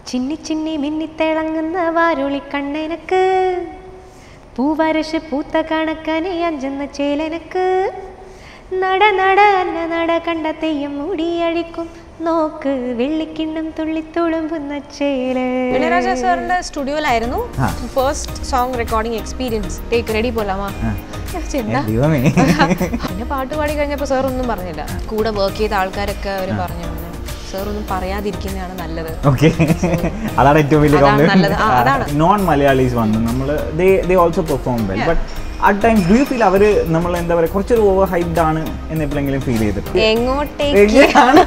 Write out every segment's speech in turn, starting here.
ചിന്നി ചിന്നി മിന്നിത്തിളങ്ങുന്ന വാരുളി കണ്ണെനക്ക് പൂവരശ് പൂത്ത കണക്കനെ അഞ്ചെന്ന ചേലനക്ക് നട നട അന്ന നട കണ്ട തെയ്യം മൂടിയഴിക്കും നോക്ക് വെള്ളിക്കിണ്ണം തുള്ളിത്തുളുമ്പുന്ന ചേല് ഇളയരാജ സാറിന്റെ സ്റ്റുഡിയോയിലായിരുന്നു ആ. First song recording experience take ready പോലാമാ ചെന്താ ദൈവമേ പിന്നെ പാട്ട് പാടി കഴിഞ്ഞപ്പോൾ സാർ ഒന്നും പറഞ്ഞില്ല കൂടെ വർക്ക് ചെയ്ത ആൾക്കാരൊക്കെ അവർ പറഞ്ഞു സാർ ഒന്നും പറയാതിരിക്കുന്നതാണ് നല്ലത് ഓക്കെ അതാണ് ഏറ്റവും വലിയ അതാണ് നല്ലത്. ആ, അതാണ്. നോൺ മലയാളീസ് വന്നു നമ്മൾ they they also perform well but at times do you feel അവർ നമ്മൾ എന്താ പറയുക കുറച്ചൊരു ഓവർ ഹൈപ്ഡ് ആണ് എന്ന് എപ്പോഴെങ്കിലും ഫീൽ ചെയ്തിട്ടുണ്ട് എങ്ങോട്ടേക്ക്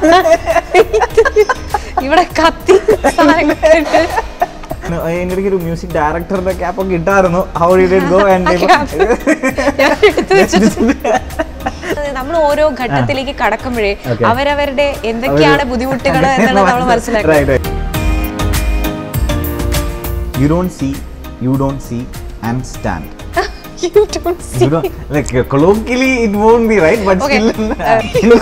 ഇവിടെ കത്തി സാധനങ്ങളിട്ട് എൻ്റെ ഇടയ്ക്ക് ഒരു മ്യൂസിക് ഡയറക്ടറുടെ ക്യാപ്പ് ഒക്കെ ഇട്ടായിരുന്നു how did it go and ഞാൻ എടുത്തു വെച്ചിട്ടുണ്ട് നമ്മൾ ഓരോ ഘട്ടത്തിലേക്ക് കടക്കുമ്പോഴേ Okay. അവരവരുടെ എന്തൊക്കെയാണ് ബുദ്ധിമുട്ടുകൾ എന്നുള്ളത് നമ്മൾ മനസ്സിലാക്കും you don't see you don't see and stand You don't see. You don't like colloquially it won't be right, but Okay. still.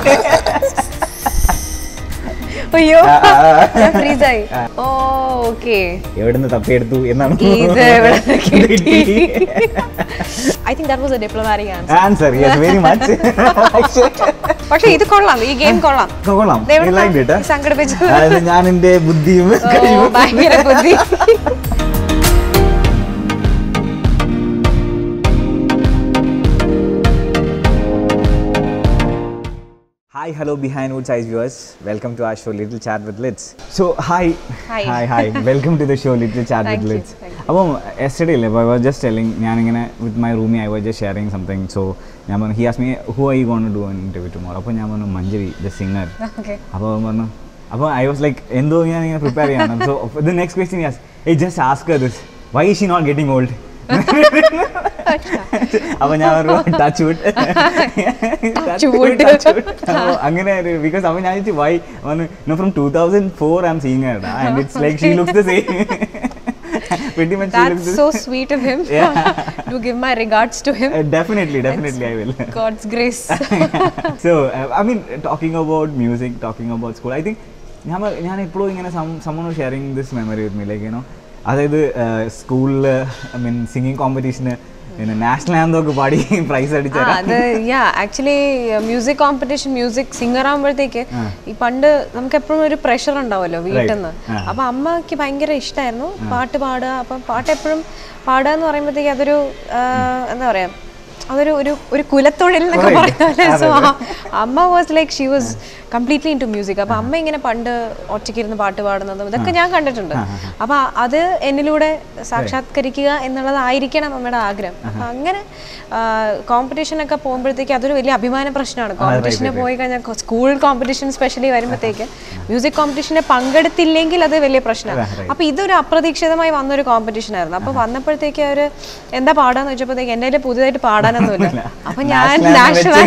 അയ്യോ ആ, ആ, ആ. ഞാൻ freeze ആയി ഓ ഓക്കെ എവിടുന്ന് തപ്പിയെടുത്തു എന്നാണ് ഇത് എവിടെ I think that was a diplomatic answer answer yes very much പക്ഷെ ഇത് കൊള്ളാം ഈ ഗെയിം കൊള്ളാം കൊള്ളാം ഇത് എവിടുന്നാ ലൈക്ക് ഇട്ട് സംഘടിപ്പിച്ചത് അതായത് ഞാൻ എന്റെ ബുദ്ധിയും ഓ, കഴിവും ഭയങ്കര ബുദ്ധി Hi, hello, behind Woods Eyes viewers. Welcome to our show Little Chat with Lids. So, hi. Hi. Hi, hi. Welcome to the show Little Chat Thank with you, Lids. thank you. അപ്പം yesterday അല്ലേ I was just telling ഞാനിങ്ങനെ with my roomie I was just sharing something. So, ഞാൻ പറഞ്ഞു he asked me who are you going to do an interview tomorrow? അപ്പോൾ ഞാൻ പറഞ്ഞു മഞ്ജരി the singer. Okay. അപ്പോൾ അവൻ പറഞ്ഞു അപ്പോൾ ഐ വാസ് ലൈക്ക് എന്തോ ഞാൻ ഇങ്ങനെ പ്രിപ്പയർ ചെയ്യണം so the next question was a just ask this why she not getting old അപ്പൊ ഞാൻ പറഞ്ഞു ടച്ച് വുഡ് Touch wood. അങ്ങനെ ബിക്കോസ് അപ്പൊ ഞാൻ ചോദിച്ചു വൈ പറഞ്ഞു no from two thousand four I am seeing and it's like she looks the same pretty much she That's looks so sweet of him. Yeah. Do give my regards to him. the, definitely definitely I will God's grace. so uh, I mean talking about music talking about school I think ഞാൻ ഞാൻ എപ്പോഴും ഇങ്ങനെ someone sharing this memory with me like you know അതായത് സ്കൂളിൽ I mean singing കോമ്പറ്റീഷന് പിന്നെ national anthem ഒക്കെ പാടി price അടിച്ച ആ, അത് yeah actually music competition music singer ആകുമ്പോഴത്തേക്ക് ഈ പണ്ട് നമുക്ക് എപ്പോഴും ഒരു പ്രഷർ ഉണ്ടാവുമല്ലോ വീട്ടിൽ നിന്ന് ആ. അപ്പൊ അമ്മക്ക് ഭയങ്കര ഇഷ്ടമായിരുന്നു പാട്ട് പാടുക അപ്പം പാട്ട് എപ്പോഴും പാടുക എന്ന് പറയുമ്പോഴത്തേക്ക് അതൊരു ആ, എന്താ പറയാ അതൊരു ഒരു ഒരു കുലത്തൊഴിൽ എന്നൊക്കെ Right. പറയുന്ന പോലെ അതെ, സോ അമ്മ was like she was completely into music അപ്പൊ അമ്മ ഇങ്ങനെ പണ്ട് ഒറ്റയ്ക്കിരുന്ന് പാട്ട് പാടുന്നതും ഇതൊക്കെ ഞാൻ കണ്ടിട്ടുണ്ട് അപ്പൊ അത് എന്നിലൂടെ സാക്ഷാത്കരിക്കുക എന്നുള്ളതായിരിക്കണം അമ്മയുടെ ആഗ്രഹം അപ്പൊ അങ്ങനെ കോമ്പറ്റീഷനൊക്കെ പോകുമ്പോഴത്തേക്ക് അതൊരു വലിയ അഭിമാന പ്രശ്നമാണ് കോമ്പറ്റീഷന് പോയി കഴിഞ്ഞാൽ സ്കൂൾ കോമ്പറ്റീഷൻ സ്പെഷ്യലി വരുമ്പോഴത്തേക്ക് മ്യൂസിക് കോമ്പറ്റീഷനെ പങ്കെടുത്തില്ലെങ്കിൽ അത് വലിയ പ്രശ്നമാണ് അപ്പൊ ഇതൊരു അപ്രതീക്ഷിതമായി വന്നൊരു കോമ്പറ്റീഷൻ ആയിരുന്നു അപ്പൊ വന്നപ്പോഴത്തേക്ക് അവര് എന്താ പാടാന്ന് വെച്ചപ്പോഴത്തേക്ക് എന്റെ കയ്യില് പുതിയതായിട്ട് പാടാനൊന്നുമില്ല അപ്പൊ ഞാൻ നാഷണൽ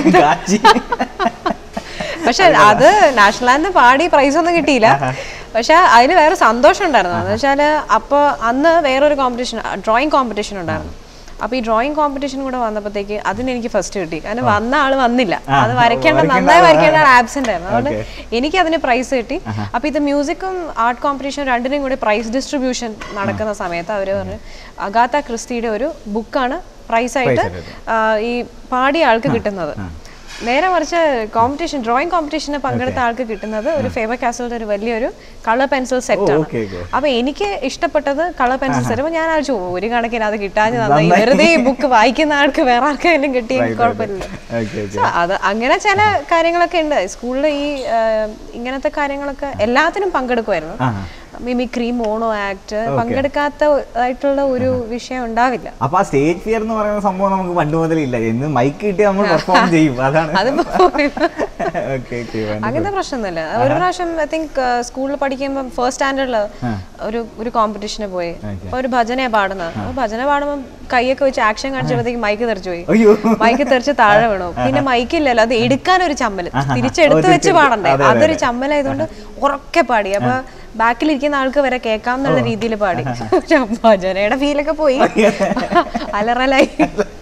പക്ഷെ അത് നാഷണൽ ആൻഡ് പാടി പ്രൈസ് ഒന്നും കിട്ടിയില്ല പക്ഷെ അതിന് വേറെ സന്തോഷം ഉണ്ടായിരുന്നു എന്ന് വെച്ചാല് അപ്പൊ അന്ന് വേറൊരു കോമ്പറ്റീഷൻ ഡ്രോയിങ് കോമ്പറ്റീഷൻ ഉണ്ടായിരുന്നു അപ്പൊ ഈ ഡ്രോയിങ് കോമ്പറ്റീഷൻ കൂടെ വന്നപ്പോഴത്തേക്ക് അതിന് എനിക്ക് ഫസ്റ്റ് കിട്ടി കാരണം വന്ന ആള് വന്നില്ല ആ, അത് വരയ്ക്കേണ്ട വരയ്ക്കേണ്ട നന്നായി ആള് വരയ്ക്കേണ്ട ആൾ ആബ്സെന്റ് ആയിരുന്നു അതുകൊണ്ട് Okay. എനിക്ക് അതിന് പ്രൈസ് കിട്ടി അപ്പൊ ഇത് മ്യൂസിക്കും ആർട്ട് കോമ്പറ്റീഷൻ രണ്ടിനും കൂടി പ്രൈസ് ഡിസ്ട്രിബ്യൂഷൻ നടക്കുന്ന സമയത്ത് അവര് പറഞ്ഞു അഗാത്ത ക്രിസ്റ്റിയുടെ ഒരു ബുക്കാണ് പ്രൈസ് ആയിട്ട് ആ, ഈ പാടിയ ആൾക്ക് കിട്ടുന്നത് നേരെ മറിച്ച് കോമ്പറ്റീഷൻ ഡ്രോയിങ് കോമ്പറ്റീഷന് പങ്കെടുത്ത ആൾക്ക് കിട്ടുന്നത് ഒരു ഫേവർ കാസലിന്റെ ഒരു വലിയൊരു കളർ പെൻസിൽ സെറ്റ് ആണ് okay, okay. അപ്പൊ എനിക്ക് ഇഷ്ടപ്പെട്ടത് കളർ പെൻസിൽ സെറ്റ് അപ്പൊ ഞാൻ ആലോചിച്ചു ഒരു കണക്കിന് അത് കിട്ടാഞ്ഞ് നന്നായി നന്നായി. വെറുതെ ഈ ബുക്ക് വായിക്കുന്ന ആൾക്ക് വേറെ ആർക്കെങ്കിലും കിട്ടിയെങ്കിൽ കുഴപ്പമില്ല ഓക്കെ ഓക്കെ So, അത് അങ്ങനെ ചില കാര്യങ്ങളൊക്കെ ഉണ്ട് സ്കൂളിൽ ഈ ആ, ഇങ്ങനത്തെ കാര്യങ്ങളൊക്കെ എല്ലാത്തിനും പങ്കെടുക്കുമായിരുന്നു ആ മിമിക്രി മോണോ ആക്ട് പങ്കെടുക്കാത്ത ആയിട്ടുള്ള ഒരു വിഷയം ഉണ്ടാവില്ല അപ്പൊ ആ സ്റ്റേജ് ഫിയർ എന്ന് പറയുന്ന സംഭവം നമുക്ക് പണ്ട് മുതലില്ല എന്ന് മൈക്ക് കിട്ടി നമ്മൾ പെർഫോം ചെയ്യും അതാണ് അതിപ്പോ ഓക്കെ ഓക്കെ അങ്ങനത്തെ പ്രശ്നമൊന്നുമില്ല ഒരു പ്രാവശ്യം ഐ തിങ്ക് സ്കൂളിൽ പഠിക്കുമ്പോൾ ഫസ്റ്റ് സ്റ്റാൻഡേർഡിൽ ഒരു ഒരു കോമ്പറ്റീഷന് പോയി അപ്പൊ ഒരു ഭജനയാ പാടുന്നത് അപ്പൊ ഭജന പാടുമ്പോൾ കൈയൊക്കെ വെച്ച് ആക്ഷൻ കാണിച്ചപ്പോഴത്തേക്ക് മൈക്ക് തെറിച്ചു പോയി അയ്യോ മൈക്ക് തെറിച്ച് താഴെ വീണു പിന്നെ മൈക്കില്ലല്ലോ അത് എടുക്കാൻ ഒരു ചമ്മല് തിരിച്ചെടുത്ത് വെച്ച് പാടണ്ടേ അതെ, അതെ, അതൊരു ചമ്മലായതുകൊണ്ട് ഉറക്കെ പാടി അപ്പൊ ബാക്കിലിരിക്കുന്ന ആൾക്ക് വരെ കേൾക്കാം എന്നുള്ള രീതിയിൽ പാടി ഭജനയുടെ ഫീലൊക്കെ പോയി അലറലായി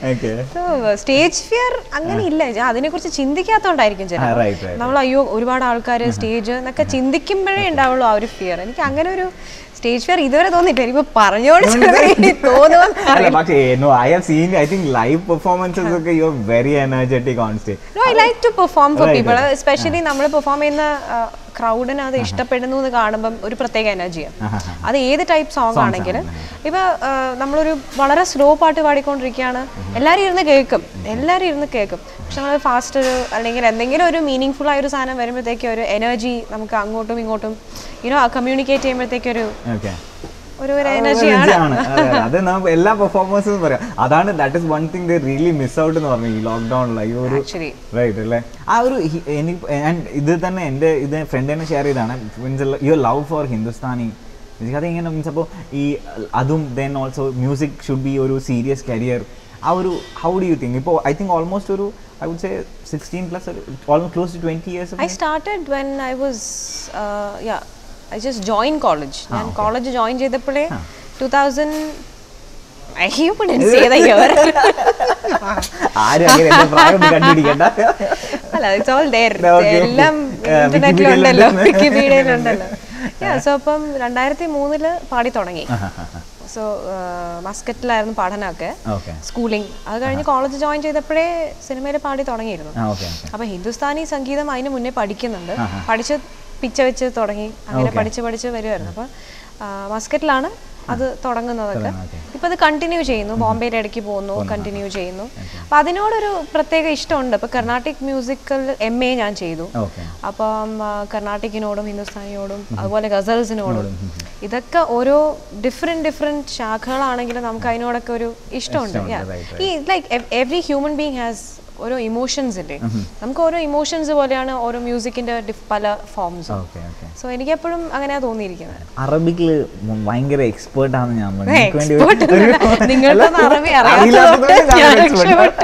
ഓക്കെ സ്റ്റേജ് ഫിയർ അങ്ങനെ ഇല്ല ഞാൻ അതിനെക്കുറിച്ച് ചിന്തിക്കാത്തോണ്ടായിരിക്കും ചില ആ, right, right. നമ്മൾ അയ്യോ ഒരുപാട് ആൾക്കാർ സ്റ്റേജ് എന്നൊക്കെ ചിന്തിക്കുമ്പോഴേ ഉണ്ടാവുള്ളൂ ആ ഒരു ഫിയർ എനിക്ക് അങ്ങനെ ഒരു സ്റ്റേജ് ഫിയർ ഇതുവരെ തോന്നിയിട്ടില്ല ഇനിയിപ്പോ പറഞ്ഞോണ്ട് തോന്നുന്നു അല്ല പക്ഷേ no I have seen I think live performances ഒക്കെ you are very energetic on stage no I like to perform for Right, people right. Especially നമ്മൾ പെർഫോം ചെയ്യുന്ന ക്രൗഡിന് അത് ഇഷ്ടപ്പെടുന്നു എന്ന് കാണുമ്പം ഒരു പ്രത്യേക എനർജിയാണ് അത് ഏത് ടൈപ്പ് സോങ് ആണെങ്കിലും ഇപ്പൊ ആ, നമ്മളൊരു വളരെ സ്ലോ പാട്ട് പാടിക്കൊണ്ടിരിക്കുകയാണ് എല്ലാവരും ഇരുന്ന് കേൾക്കും എല്ലാവരും ഇരുന്ന് കേൾക്കും പക്ഷെ നമ്മൾ ഫാസ്റ്റ് ഒരു അല്ലെങ്കിൽ എന്തെങ്കിലും ഒരു മീനിങ് ഫുൾ ആയ ഒരു സാധനം വരുമ്പോഴത്തേക്കും ഒരു എനർജി നമുക്ക് അങ്ങോട്ടും ഇങ്ങോട്ടും യുനോ കമ്മ്യൂണിക്കേറ്റ് ചെയ്യുമ്പോഴത്തേക്കൊരു ഓക്കെ ഒരു ഒരു എനർജിയാണ് ആണ് അതെ, അതെ. അത് നമുക്ക് എല്ലാ പെർഫോമൻസും പറയാം അതാണ് that is one thing the really miss out എന്ന് പറഞ്ഞു ഈ ലോക്ക്ഡൌണിൽ ഈ ഒരു ആക്ച്വലി റൈറ്റ് അല്ലേ ആ ഒരു ഹി- എനിക്ക് and ഇത് തന്നെ എൻ്റെ ഇത് ഫ്രണ്ട് തന്നെ ഷെയർ ചെയ്താണ് means your love for Hindustani music അത് എങ്ങനെ മീൻസ് അപ്പോൾ ഈ അതും then also music should be ഒരു സീരിയസ് കരിയർ ആ ഒരു ഹൗ ഡു യു തിങ്ക് ഇപ്പോൾ ഐ തിങ്ക് ഓൾമോസ്റ്റ് ഒരു I would say sixteen plus almost close to twenty years I started when I was, uh, yeah, I just joined college. ഞാൻ college join ചെയ്തപ്പോഴേ two thousand I wouldn't say the year. ആരും അങ്ങനെ എൻ്റെ പ്രായം ഒന്നും കണ്ടുപിടിക്കണ്ട അല്ല ഇറ്റ്സ് ഓൾ ദെയർ Okay. എല്ലാം Uh, ഇന്റർനെറ്റിലുണ്ടല്ലോ Wikipediaയിലുണ്ട്. വിക്കിപീഡിയയിലുണ്ടല്ലോ സോ അപ്പം രണ്ടായിരത്തി മൂന്നില് പാടി തുടങ്ങി സോ മസ്കറ്റിലായിരുന്നു പഠനമൊക്കെ ഓക്കെ സ്കൂളിംഗ് അത് കഴിഞ്ഞ് കോളേജ് ജോയിൻ ചെയ്തപ്പോഴേ സിനിമയിൽ പാടി തുടങ്ങിയിരുന്നു ആ ഓക്കെ ഓക്കെ അപ്പൊ ഹിന്ദുസ്ഥാനി സംഗീതം അതിന് മുന്നേ പഠിക്കുന്നുണ്ട് പഠിച്ച് പിച്ച വെച്ച് തുടങ്ങി അങ്ങനെ പഠിച്ച് പഠിച്ച് വരുമായിരുന്നു അപ്പൊ ആ, മസ്കറ്റിലാണ് അത് തുടങ്ങുന്നതൊക്കെ ഇപ്പൊ അത് കണ്ടിന്യൂ ചെയ്യുന്നു ബോംബെയിൽ ഇടയ്ക്ക് പോകുന്നു കണ്ടിന്യൂ ചെയ്യുന്നു അപ്പൊ അതിനോടൊരു പ്രത്യേക ഇഷ്ടമുണ്ട് ഇപ്പൊ കർണാട്ടിക് മ്യൂസിക്കൽ എം എ ഞാൻ ചെയ്തു ഓക്കെ അപ്പം ആ, കർണാട്ടിക്കിനോടും ഹിന്ദുസ്ഥാനിയോടും അതുപോലെ ഗസൽസിനോടും ഇതൊക്കെ ഓരോ ഡിഫറെന്റ് ഡിഫറെന്റ് ശാഖകളാണെങ്കിലും നമുക്ക് അതിനോടൊക്കെ ഒരു ഇഷ്ടമുണ്ട് ഇഷ്ടമുണ്ട്, right, ഈ like every human being has ഓരോ ഇമോഷൻസ് ഇല്ലേ നമുക്ക് ഓരോ ഇമോഷൻസ് പോലെയാണ് ഓരോ മ്യൂസിക്കിന്റെ പല ഫോംസും ഓക്കെ ഓക്കെ സോ എനിക്ക് എപ്പോഴും അങ്ങനെയാ തോന്നിയിരിക്കുന്നത് അറബിക്കിൽ ഭയങ്കര എക്സ്പേർട്ട് ആണെന്ന് ഞാൻ പറഞ്ഞു. ഏ, എനിക്ക് വേണ്ടി expert ഒരു- ഒന്നുമല്ല. നിങ്ങൾക്കൊന്നും അല്ല, അറബി അറിയാത്തത് അറിയില്ലാത്തതുകൊണ്ട് കൊണ്ട് ഞാൻ ഞാൻ expert.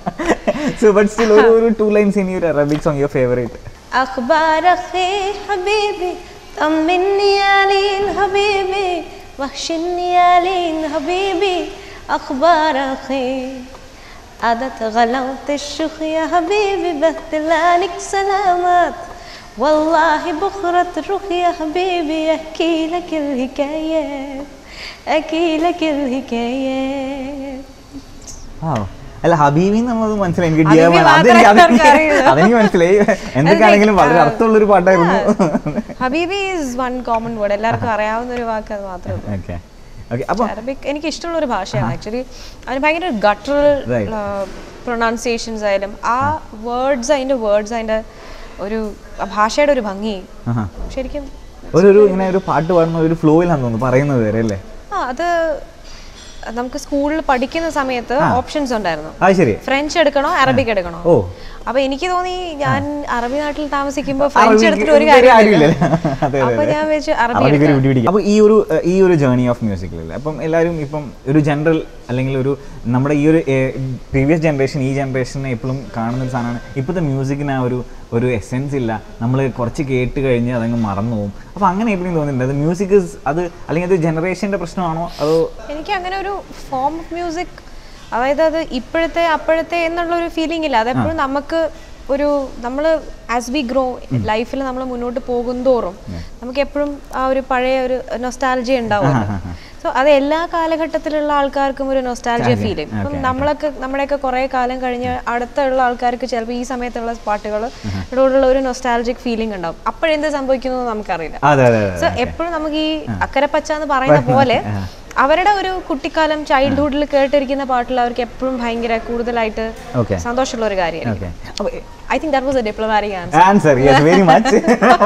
So, but still ഒരു ഒരു two lines in your Arabic song your favourite أخبار خير حبيبي طمني يا لين حبيبي وحشني يا لين حبيبي أخبار خير عادت غلاوة الشيخ يا حبيبي بهتلانك سلامات والله بخرة روح يا حبيبي أحكي لك الحكايات أحكي لك الحكايات ആ അല്ല ഹബീബി എന്നുള്ളത് മനസ്സിലായി എനിക്ക് ഹബീബി ഡിയർ മാത്രമേ അതെനിക്ക് അവർക്ക് അറിയൂ. അതെനിക്ക് അതെനിക്ക് മനസ്സിലായി എന്തൊക്കെയാണെങ്കിലും വളരെ അർത്ഥമുള്ളൊരു പാട്ടായിരുന്നു ഹബീബി ഈസ് വൺ കോമൺ വേർഡ് എല്ലാവർക്കും അറിയാവുന്ന ഒരു വാക്ക് അത് മാത്രമേ ഉള്ളൂ ഓക്കെ ഓക്കെ അപ്പോൾ അറബിക് എനിക്ക് ഇഷ്ടമുള്ള ഒരു ഭാഷയാണ് ആക്ച്വലി അതിന് ഭയങ്കര ഗട്ടറൽ Right. പ്രൊണൗൺസിയേഷൻസ് ആയാലും ആ വേർഡ്സ് അതിന്റെ വേർഡ്സ് അതിന്റെ ഒരു ആ ഭാഷയുടെ ഒരു ഭംഗി ആഹാ. ശരിക്കും ഒരു ഒരു ഇങ്ങനെ ഒരു പാട്ട് പാടുന്ന ഒരു ഫ്ലോയിലാന്ന് തോന്നുന്നു പറയുന്നത് വരെ അല്ലേ ആ അത് നമുക്ക് സ്കൂളിൽ പഠിക്കുന്ന സമയത്ത് ഓപ്ഷൻസ് ഉണ്ടായിരുന്നു അത് ശരി ഫ്രഞ്ച് എടുക്കണോ അറബിക് എടുക്കണോ ഓ അപ്പൊ എനിക്ക് തോന്നി ഞാൻ അറബി നാട്ടിൽ താമസിക്കുമ്പോൾ അറബിക്ക് ഫ്രഞ്ച് എടുത്തിട്ട് ഒരു ഒരു കാര്യമില്ല കാര്യമില്ലല്ലേ? അതെ, അതെ, അപ്പൊ അതെ. ഞാൻ വെച്ച് അറബി അറബിക്ക് ഒരു എടുക്കാം. പിടി പിടിക്കും അപ്പോൾ ഈ ഒരു ഏഹ്, ഈ ഒരു ജേർണി ഓഫ് മ്യൂസിക്കിലല്ലേ അപ്പം എല്ലാവരും ഇപ്പം ഒരു ജനറൽ അല്ലെങ്കിൽ ഒരു നമ്മുടെ ഈ ഒരു പ്രീവിയസ് ജനറേഷൻ ഈ ജനറേഷനെ എപ്പോഴും കാണുന്ന ഒരു സാധനമാണ് ഇപ്പോഴത്തെ മ്യൂസിക്കിന് ആ ഒരു ഒരു എസെൻസ് ഇല്ല നമ്മൾ കുറച്ച് കേട്ട് കഴിഞ്ഞ് അതങ്ങ് മറന്നു പോകും അപ്പോൾ അങ്ങനെ എപ്പോഴും തോന്നിയിട്ടുണ്ട് അത് മ്യൂസിക് അത് അല്ലെങ്കിൽ അത് ജനറേഷൻ്റെ പ്രശ്നമാണോ അതോ എനിക്ക് അങ്ങനെ ഒരു ഫോം ഓഫ് മ്യൂസിക് അതായത് അത് ഇപ്പോഴത്തെ അപ്പോഴത്തെ എന്നുള്ള ഒരു ഫീലിംഗ് ഇല്ല അതെപ്പോഴും നമുക്ക് ഒരു നമ്മൾ ആസ് വി ഗ്രോ ലൈഫിൽ നമ്മൾ മുന്നോട്ട് പോകുന്തോറും നമുക്ക് എപ്പോഴും ആ ഒരു പഴയ ഒരു നൊസ്റ്റാലജി ഉണ്ടാവുമല്ലോ സോ അത് എല്ലാ കാലഘട്ടത്തിലുള്ള ആൾക്കാർക്കും ഒരു നൊസ്റ്റാലജിയ ഫീൽ ചെയ്യും ഇപ്പം നമ്മളൊക്കെ നമ്മുടെയൊക്കെ കുറേ കാലം കഴിഞ്ഞ് അടുത്തുള്ള ആൾക്കാർക്ക് ചിലപ്പോൾ ഈ സമയത്തുള്ള പാട്ടുകൾ ഇടോടുള്ള ഒരു നൊസ്റ്റാലജിക് ഫീലിംഗ് ഉണ്ടാവും അപ്പോഴെന്ത് സംഭവിക്കുന്നു എന്ന് നമുക്കറിയില്ല അതെ അതെ അതെ സോ എപ്പോഴും നമുക്ക് ഈ അക്കരപ്പച്ച എന്ന് പറയുന്ന പോലെ അവരുടെ ഒരു കുട്ടിക്കാലം ചൈൽഡ്ഹുഡിൽ കേട്ടിരിക്കുന്ന പാട്ടിൽ അവർക്ക് എപ്പോഴും ഭയങ്കര കൂടുതലായിട്ട് ഓക്കെ സന്തോഷമുള്ള ഒരു കാര്യമാണ് ഓക്കെ അപ്പോൾ I think that was a diplomatic answer answer yes very much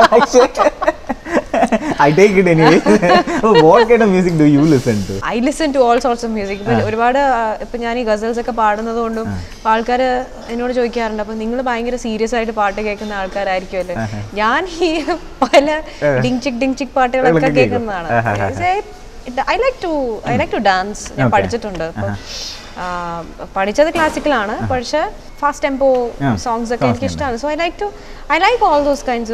I take it anyway what kind of music do you listen to I listen to all sorts of music ഇപ്പൊ ഒരുപാട് ആ, ഇപ്പൊ ഞാൻ ഈ gazelles ഒക്കെ പാടുന്നത് കൊണ്ടും ആൾക്കാർ എന്നോട് ചോദിക്കാറുണ്ട് അപ്പൊ നിങ്ങൾ ഭയങ്കര സീരിയസ് ആയിട്ട് പാട്ട് കേൾക്കുന്ന ആൾക്കാരായിരിക്കുമല്ലേ ഞാൻ ഈ പല ഡിങ് ചിക് ഡിങ് ചിക് പാട്ടുകളൊക്കെ കേൾക്കുന്നതാണ് I like to I like to dance ഞാൻ പഠിച്ചിട്ടുണ്ട് അപ്പൊ ആ, പഠിച്ചത് ക്ലാസിക്കലാണ് പക്ഷെ ഫാസ്റ്റ് ടെമ്പോ സോങ്സ് ഒക്കെ എനിക്ക് ഇഷ്ടമാണ് so I like to I like all those kinds of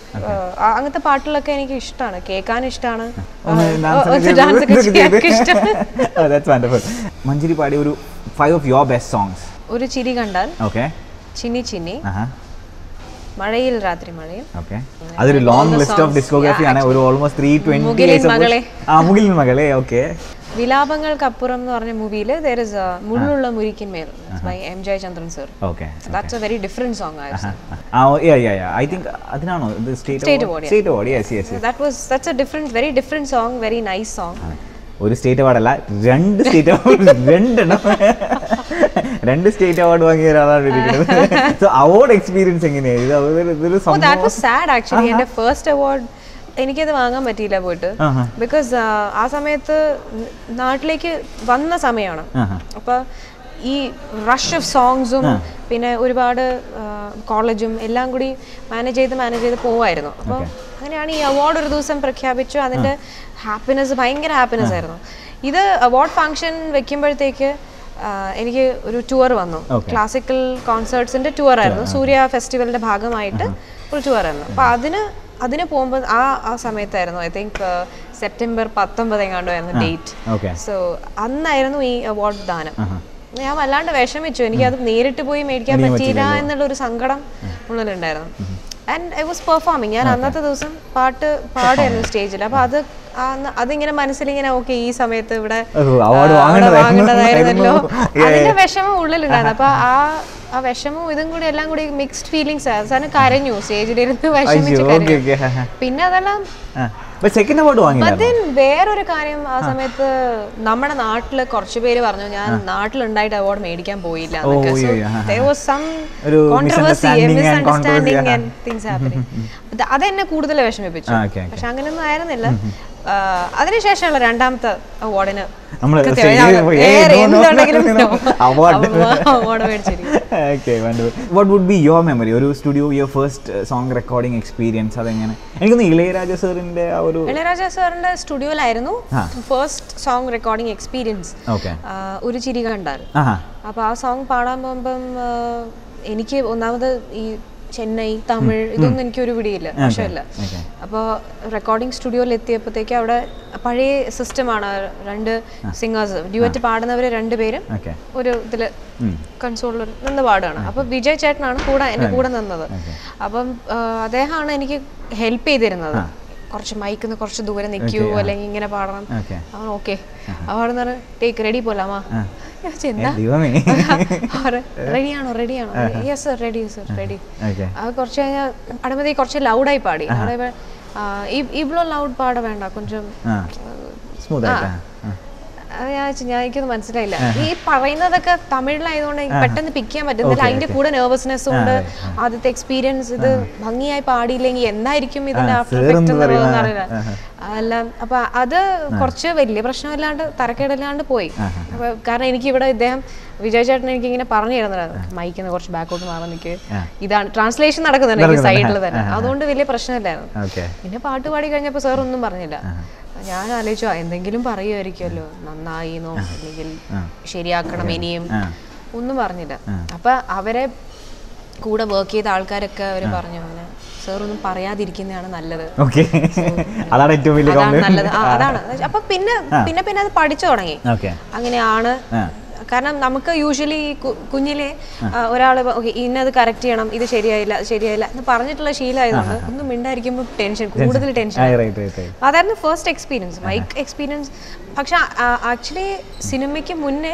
അങ്ങനത്തെ പാട്ടുകളൊക്കെ എനിക്ക് ഇഷ്ടമാണ് കേൾക്കാൻ ഇഷ്ടമാണ് ഒന്ന് dance ഒക്കെ ഡാൻസ് ഒക്കെ ചെയ്ത് ചെയ്യാൻ ഇഷ്ടമാണ് Oh, that's wonderful. മഞ്ജരി പാടിയ ഒരു five of your best songs ഒരു ചിരി കണ്ടാൽ ഓക്കെ ചിന്നി ചിന്നി ആഹാ മഴയിൽ രാത്രി മഴയിൽ ഓക്കെ അതൊരു long the list of songs, discography ആണ് ഒരു ഓൾമോസ്റ്റ് ത്രീ ട്വന്റി മുകിലിൻ മകളെ. ആ മുകിലിൻ മകളെ ഓക്കെ വിലാപങ്ങൾക്കപ്പുറം എന്ന് പറഞ്ഞ മൂവിയിൽ ദർ ഇസ് മുള്ളുള്ള മുരിക്കിന്മേൽ by M Jayachandran sir okay that's a very different song ആയിരുന്നു ആ യാ യാ യാ ഐ തിങ്ക് അതിനാണോ ഇത് State state award, yeah. State award yes yes that was that's a different very different song very nice song ഒരു state അവാർഡല്ല രണ്ട് state award രണ്ടെണ്ണം രണ്ട് state award വാങ്ങിയ ഒരാളാണ് ഇരിക്കുന്നത് സോ അവാർഡ് എക്സ്പീരിയൻസ് എങ്ങനെയാണ് ഇത് അതൊരു- ഇതൊരു ഓ ദാറ്റ് സംഭവം വാസ് സാഡ് ആക്ച്വലി എൻ്റെ ഫസ്റ്റ് അവാർഡ് എനിക്കത് വാങ്ങാൻ പറ്റിയില്ല പോയിട്ട് ആഹാ. ബിക്കോസ് ആ സമയത്ത് നാട്ടിലേക്ക് വന്ന സമയമാണ് ആഹാ. അപ്പോൾ ഈ റഷ് ഓഫ് സോങ്സും പിന്നെ ഒരുപാട് കോളേജും എല്ലാം കൂടി മാനേജ് ചെയ്ത് മാനേജ് ചെയ്ത് പോവായിരുന്നു അപ്പോൾ അങ്ങനെയാണ് ഈ അവാർഡ് ഒരു ദിവസം പ്രഖ്യാപിച്ചു അതിൻ്റെ ഹാപ്പിനെസ് ഭയങ്കര ഹാപ്പിനെസ് ആയിരുന്നു ഇത് അവാർഡ് ഫംഗ്ഷൻ വെക്കുമ്പോഴത്തേക്ക് ആ, എനിക്ക് ഒരു ടൂർ വന്നു Okay. ക്ലാസിക്കൽ കോൺസേർട്സിന്റെ ടൂർ ആയിരുന്നു സൂര്യ ഫെസ്റ്റിവലിന്റെ ഭാഗമായിട്ട് ഒരു ടൂർ ആയിരുന്നു അപ്പൊ അതിന് അതിന് പോകുമ്പോൾ ആ ആ സമയത്തായിരുന്നു ഐ തിങ്ക് സെപ്റ്റംബർ പത്തൊമ്പത് എങ്ങാണ്ടോ ആയിരുന്നു ഡേറ്റ് ഓക്കെ സോ അന്നായിരുന്നു ഈ അവാർഡ് ദാനം ഞാൻ വല്ലാണ്ട് വിഷമിച്ചു എനിക്ക് അത് നേരിട്ട് പോയി മേടിക്കാൻ പറ്റിയില്ല എന്നുള്ള ഒരു സങ്കടം ഉള്ളിലുണ്ടായിരുന്നു ആൻഡ് ഐ വാസ് പെർഫോമിങ് ഞാൻ അന്നത്തെ ദിവസം പാട്ട് പാടുമായിരുന്നു സ്റ്റേജിൽ അപ്പൊ അത് ആ അന്ന് അതിങ്ങനെ മനസ്സിലിങ്ങനെ ഓക്കെ ഈ സമയത്ത് ഇവിടെ ഓഹോ, award ആ, അവിടെ വാങ്ങേണ്ടതായിരുന്നു. വാങ്ങേണ്ടതായിരുന്നല്ലോ Yeah, അതിന്റെ വിഷമം ഉള്ളിലുണ്ടായിരുന്നു അപ്പൊ ആ ആ വിഷമവും ഇതും കൂടി എല്ലാം കൂടി മിക്സ്ഡ് ഫീലിങ്സ് അവസാനം കരഞ്ഞു സ്റ്റേജിലിരുന്ന് വിഷമിച്ച് ഓക്കെ കരഞ്ഞു ഓക്കെ പിന്നെ അതെല്ലാം ബട്ട് സെക്കൻഡ് അവാർഡ് വാങ്ങിയില്ല അതിൻ വേറൊരു കാര്യം ആ സമയത്ത് നമ്മുടെ നാട്ടില് കുറച്ച് പേര് പറഞ്ഞു ഞാൻ നാട്ടിലുണ്ടായിട്ട് അവാർഡ് മേടിക്കാൻ പോയില്ല ഓ, അയ്യോ, ആ, ആ. ഒരു misunderstanding and controversy, ആ. അതെന്നെ കൂടുതൽ വിഷമിപ്പിച്ചു ആ, okay, okay. പക്ഷെ അങ്ങനെയൊന്നും ആയിരുന്നില്ല ആ, അതിനുശേഷമുള്ള രണ്ടാമത്തെ അവാർഡിന് നമ്മള് കൃത്യമായി stage ൽ ഞാൻ പോയി, വേറെ ഏയ്, no, no, എന്തുണ്ടെങ്കിലും no, no, award. അവാർഡ് മേടിച്ചിരിക്കും okay what would be your memory ഒരു studio your first song recording experience അതെങ്ങനെ എനിക്കൊന്ന് ഇളയരാജ സാറിന്റെ ആ ഒരു ഇളയരാജ സാറിന്റെ സ്റ്റുഡിയോയിലായിരുന്നു ആ. First song recording experience okay ഒരു ചിരി കണ്ടാൽ ആഹാ അപ്പോൾ ആ സോങ് പാടാൻ പോകുമ്പം ആ, എനിക്ക് ഒന്നാമത് ഈ ചെന്നൈ തമിഴ് ഇതൊന്നും എനിക്ക് ഒരു പിടിയില്ല മോശമില്ല okay. അപ്പോൾ റെക്കോർഡിംഗ് സ്റ്റുഡിയോയിൽ എത്തിയപ്പോഴത്തേക്ക് അവിടെ പഴയ സിസ്റ്റമാണ് രണ്ട് സിംഗേഴ്സ് ഡ്യുവറ്റ് പാടുന്നവർ രണ്ടുപേരും ഓക്കെ ഒരു ഇതിൽ കൺസോളിൽ നിന്ന് പാടുകയാണ് അപ്പോൾ വിജയ് ചേട്ടനാണ് കൂടെ എൻ്റെ കൂടെ നിന്നത് അപ്പം ആ, അദ്ദേഹമാണ് എനിക്ക് ഹെൽപ്പ് ചെയ്തിരുന്നത് കുറച്ച് മൈക്കിന്ന് കുറച്ച് ദൂരെ നിൽക്കൂ അല്ലെങ്കിൽ ഇങ്ങനെ പാടണം ഓക്കെ അവൻ ഓക്കെ അവിടെ നിന്ന് ടേക്ക് റെഡി പോലാമാ ഞാൻ ചോദിച്ചു, എന്താ ദൈവമേ റെഡിയാണോ റെഡിയാണോ yes sir ready sir ready okay അത് കുറച്ച് കഴിഞ്ഞാൽ അടമതി കുറച്ച് ലൗഡായി പാടി അവിടെ ഇവ- ആ, ഇ- ഇവ്ളോ ലൗഡ് പാട വേണ്ട കൊഞ്ചം ആ സ്മൂത്ത് ആയിട്ട് ആ. അത് ഞാൻ വെച്ചു, ഞാൻ എനിക്കൊന്നും മനസ്സിലായില്ല ഈ പറയുന്നതൊക്കെ തമിഴിലായതുകൊണ്ട് എനിക്ക് പെട്ടെന്ന് പിക്ക് ചെയ്യാൻ പറ്റുന്നില്ല അതിന്റെ കൂടെ നെർവസ്നെസ് ഉണ്ട് ആദ്യത്തെ എക്സ്പീരിയൻസ് ഇത് ഭംഗിയായി പാടിയില്ലെങ്കിൽ എന്തായിരിക്കും ഇതിന്റെ ആഫ്റ്റർ sir എഫക്റ്റ് എന്ത് പറയും? എന്നുള്ളതെന്ന് അറിയില്ല അതെല്ലാം അപ്പൊ അത് കുറച്ച് വലിയ പ്രശ്നമില്ലാണ്ട് തരക്കേടില്ലാണ്ട് പോയി അപ്പൊ കാരണം എനിക്ക് ഇവിടെ ഇദ്ദേഹം വിജയ് ചേട്ടൻ എനിക്ക് ഇങ്ങനെ പറഞ്ഞു തരുന്നുണ്ടായിരുന്നു മൈക്കിന്ന് കുറച്ച് ബാക്കോട്ട് മാറി നിൽക്ക് ഇതാണ് ട്രാൻസ്ലേഷൻ നടക്കുന്നുണ്ട് എനിക്ക് സൈഡിൽ തന്നെ അതുകൊണ്ട് വലിയ പ്രശ്നമില്ലായിരുന്നു ഓക്കെ പിന്നെ പാട്ട് പാടി കഴിഞ്ഞപ്പോൾ സാർ ഒന്നും പറഞ്ഞില്ല ഞാൻ ആലോചിച്ചു "ആ, എന്തെങ്കിലും പറയുമായിരിക്കുമല്ലോ നന്നായിന്നോ അല്ലെങ്കിൽ ശരിയാക്കണം ഇനിയും ആ. ഒന്നും പറഞ്ഞില്ല അപ്പൊ അവരെ കൂടെ വർക്ക് ചെയ്ത ആൾക്കാരൊക്കെ അവർ പറഞ്ഞു അങ്ങനെ സാർ ഒന്നും പറയാതിരിക്കുന്നതാണ് നല്ലത് ഓക്കെ അതാണ് ഏറ്റവും വലിയ അതാണ് നല്ലത് ആ അതാണ് അപ്പൊ പിന്നെ പിന്നെ പിന്നെ അത് പഠിച്ചു തുടങ്ങി ഓക്കെ അങ്ങനെയാണ് ആ. കാരണം നമുക്ക് യൂഷ്വലി കുഞ്ഞിലെ ഒരാൾ ഓക്കെ ഇന്നത് കറക്റ്റ് ചെയ്യണം ഇത് ശരിയായില്ല അത് ശരിയായില്ല എന്ന് പറഞ്ഞിട്ടുള്ള ശീലമായതുകൊണ്ട് ഒന്നും മിണ്ടായിരിക്കുമ്പോൾ ടെൻഷൻ കൂടുതൽ ടെൻഷൻ റൈറ്റ് റൈറ്റ് റൈറ്റ് അതായിരുന്നു ഫസ്റ്റ് എക്സ്പീരിയൻസ് മൈക്ക് എക്സ്പീരിയൻസ് പക്ഷെ ആക്ച്വലി സിനിമയ്ക്ക് മുന്നേ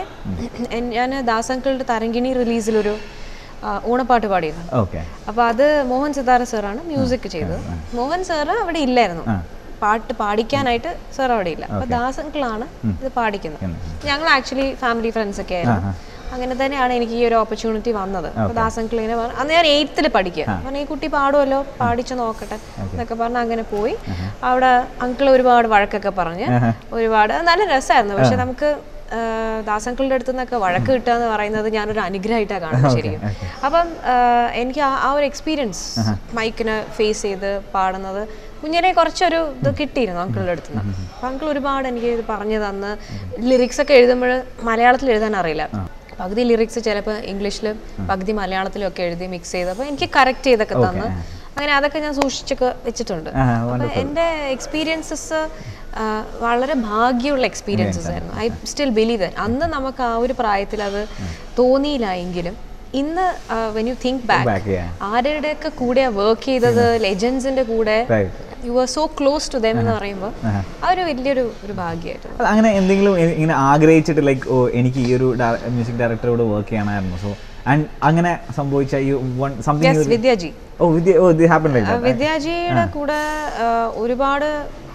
ഞാൻ ദാസങ്കളുടെ തരങ്കിണി റിലീസിലൊരു ആ, ഓണപ്പാട്ട് പാടിയിരുന്നു ഓക്കെ അപ്പോൾ അത് മോഹൻ സിതാര സാറാണ് മ്യൂസിക് ചെയ്തത് മോഹൻ സാറ് അവിടെ ഇല്ലായിരുന്നു പാട്ട് പാടിക്കാനായിട്ട് സാർ അവിടെ ഇല്ല അപ്പോൾ ദാസങ്കളാണ് ഇത് പാടിക്കുന്നത് ഞങ്ങൾ ആക്ച്വലി ഫാമിലി ഫ്രണ്ട്സ് ഒക്കെ ആയിരുന്നു അങ്ങനെ തന്നെയാണ് എനിക്ക് ഈ ഒരു ഓപ്പർച്യൂണിറ്റി വന്നത് അപ്പോൾ ദാസങ്കൾ ഇങ്ങനെ പറഞ്ഞു അന്ന് ഞാൻ എയ്ത്തിൽ പഠിക്കുക പറഞ്ഞു ഈ കുട്ടി പാടുമല്ലോ പാടിച്ചു നോക്കട്ടെ എന്നൊക്കെ പറഞ്ഞ് അങ്ങനെ പോയി അവിടെ അങ്കിൾ ഒരുപാട് വഴക്കൊക്കെ പറഞ്ഞ് ഒരുപാട് അത് നല്ല രസമായിരുന്നു പക്ഷെ നമുക്ക് ദാസങ്കളുടെ അടുത്ത് നിന്നൊക്കെ വഴക്ക് കിട്ടുക എന്ന് പറയുന്നത് ഞാനൊരു അനുഗ്രഹമായിട്ടാണ് കാണുന്നത് ശരിക്കും അപ്പം ആ, എനിക്ക് ആ ആ ഒരു എക്സ്പീരിയൻസ് മൈക്കിന് ഫേസ് ചെയ്ത് പാടുന്നത് കുഞ്ഞിനെ കുറച്ചൊരു ഇത് കിട്ടിയിരുന്നു അങ്കിളുടെ അടുത്ത് നിന്ന് അപ്പം അങ്കിൾ ഒരുപാട് എനിക്ക് ഇത് പറഞ്ഞു തന്ന് ലിറിക്സ് ഒക്കെ എഴുതുമ്പോൾ മലയാളത്തിൽ എഴുതാൻ അറിയില്ല പകുതി ലിറിക്സ് ചിലപ്പോൾ ഇംഗ്ലീഷിലും പകുതി മലയാളത്തിലും ഒക്കെ എഴുതി മിക്സ് ചെയ്ത് അപ്പോൾ എനിക്ക് കറക്റ്റ് ചെയ്തൊക്കെ തന്ന് അങ്ങനെ അതൊക്കെ ഞാൻ സൂക്ഷിച്ചൊക്കെ വെച്ചിട്ടുണ്ട് ആ, അപ്പൊ wonderful. എൻ്റെ എക്സ്പീരിയൻസസ് വളരെ ഭാഗ്യമുള്ള എക്സ്പീരിയൻസസ് ആയിരുന്നു ഐ സ്റ്റിൽ ബിലീവ് അന്ന് നമുക്ക് ആ ഒരു പ്രായത്തിൽ അത് തോന്നിയില്ല എങ്കിലും ഇന്ന് when you think Back, back yeah. ആരുടെയൊക്കെ കൂടെ വർക്ക് ചെയ്തത് ലെജൻസിന്റെ കൂടെ Right. You are so close to them എന്ന് പറയുമ്പോൾ ആ ഒരു വലിയൊരു ഒരു ഭാഗ്യമായിരുന്നു അത് അങ്ങനെ എന്തെങ്കിലും ഇ- ഇങ്ങനെ ആഗ്രഹിച്ചിട്ട് ലൈക്ക് ഓ എനിക്ക് ഈ ഒരു മ്യൂസിക് ഡയറക്ടറോട് വർക്ക് ചെയ്യണമായിരുന്നു സോ ആൻഡ് അങ്ങനെ സംഭവിച്ച you one yes something Vidyaji ഓ വിദ്യ ഓ ഇത് ഹാപ്പൻ ആ, ലൈക്ക് വിദ്യാജിയുടെ കൂടെ ആ, ഒരുപാട്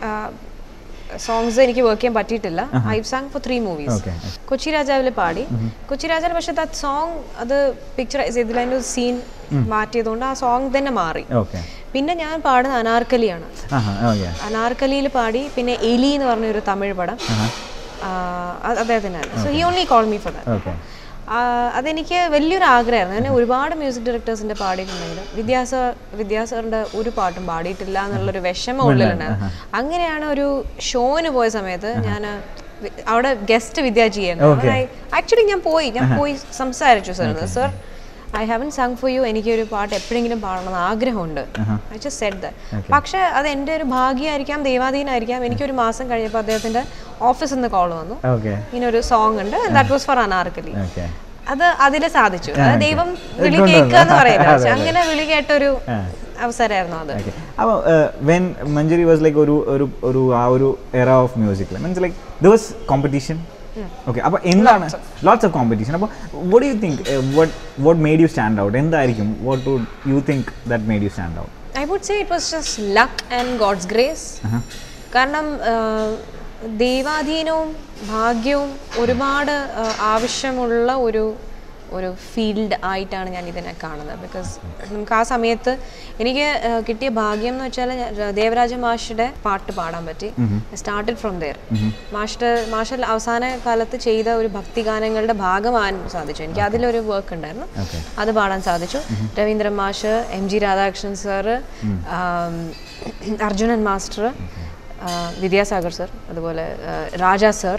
സോങ്സ് എനിക്ക് വർക്ക് ചെയ്യാൻ പറ്റിയിട്ടില്ല I sang for three movies Okay. Kochi രാജാവിൽ പാടി കൊച്ചി രാജാവിൽ പക്ഷെ ദാറ്റ് സോങ് അത് പിക്ചറൈസ് ചെയ്തില്ല അതിൻ്റെ സീൻ മാറ്റിയതുകൊണ്ട് ആ സോങ് തന്നെ മാറി ഓക്കെ പിന്നെ ഞാൻ പാടുന്ന അനാർക്കലിയാണ് ആഹാ ഓക്കെ അനാർക്കലിയിൽ പാടി പിന്നെ എലി എന്ന് പറഞ്ഞ ഒരു തമിഴ് പടം ആ, അത് അദ്ദേഹത്തിനായിരുന്നു so he only call me for that okay അതെനിക്ക് വലിയൊരു ആഗ്രഹമായിരുന്നു ഞാൻ ഒരുപാട് മ്യൂസിക് ഡയറക്ടേഴ്സിന്റെ പാടിയിട്ടുണ്ടെങ്കിലും വിദ്യാസ വിദ്യാസാറിന്റെ ഒരു പാട്ടും പാടിയിട്ടില്ല എന്നുള്ളൊരു വിഷമം ഉള്ളിലുണ്ടായിരുന്നു അങ്ങനെയാണ് ഒരു ഷോന് പോയ സമയത്ത് ഞാൻ അവിടെ ഗസ്റ്റ് വിദ്യാജിയാണ് ആക്ച്വലി ഞാൻ പോയി ഞാൻ പോയി സംസാരിച്ചു sir sir I haven't sung for you എനിക്കൊരു പാട്ട് എപ്പോഴെങ്കിലും പാടണമെന്ന് ആഗ്രഹമുണ്ട് ഐ ജസ്റ്റ് സെഡ് ദ പക്ഷെ അത് എൻ്റെ ഒരു ഭാഗ്യമായിരിക്കാം ദൈവാധീനമായിരിക്കാം എനിക്കൊരു മാസം കഴിഞ്ഞപ്പോൾ അദ്ദേഹത്തിന്റെ ഓഫീസിൽ നിന്ന് കോൾ വന്നു ഓക്കെ ഇങ്ങനെ ഒരു സോങ് ഉണ്ട് that was for Anarkali okay അത് അതിൽ സാധിച്ചു അത് ദൈവം വിളി കൊണ്ടുവന്നു. കേൾക്കുക എന്ന് പറയുന്നത് പക്ഷെ അതെ, അതെ. അങ്ങനെ വിളി കേട്ടൊരു അവസരമായിരുന്നു അത് ഓക്കെ അപ്പോൾ വെൻ മഞ്ജരി വാസ് ലൈക്ക് ഒരു ഒരു ഒരു ആ ഒരു എറ ഓഫ് മ്യൂസിക്കിൽ means like the was competition okay അപ്പോൾ എന്താണ് ലോട്ട്സ് ഓഫ് കോമ്പറ്റീഷൻ അപ്പോൾ what you think what what made you stand out എന്തായിരിക്കും what would you think that made you stand out I would say it was just luck and God's grace കാരണം ആ, ദൈവാധീനവും ഭാഗ്യവും ഒരുപാട് ആ, ആവശ്യമുള്ള ഒരു ഒരു ഫീൽഡ് ആയിട്ടാണ് ഞാൻ ഇതിനെ കാണുന്നത് ബിക്കോസ് നമുക്ക് ആ സമയത്ത് എനിക്ക് ആ, കിട്ടിയ ഭാഗ്യം എന്ന് വെച്ചാൽ ഞാൻ ര- ദേവരാജ മാഷിയുടെ പാട്ട് പാടാൻ പറ്റി സ്റ്റാർട്ടഡ് ഫ്രം ദെയർ മാഷിന്റെ മാഷ് അവസാന കാലത്ത് ചെയ്ത ഒരു ഭക്തിഗാനങ്ങളുടെ ഭാഗമാകാൻ സാധിച്ചു എനിക്ക് അതിലൊരു വർക്ക് ഉണ്ടായിരുന്നു അത് പാടാൻ സാധിച്ചു രവീന്ദ്രൻ മാഷ് എം ജി രാധാകൃഷ്ണൻ സാറ് അർജുനൻ മാസ്റ്റർ വിദ്യാസാഗർ സർ അതുപോലെ ആ, രാജ സർ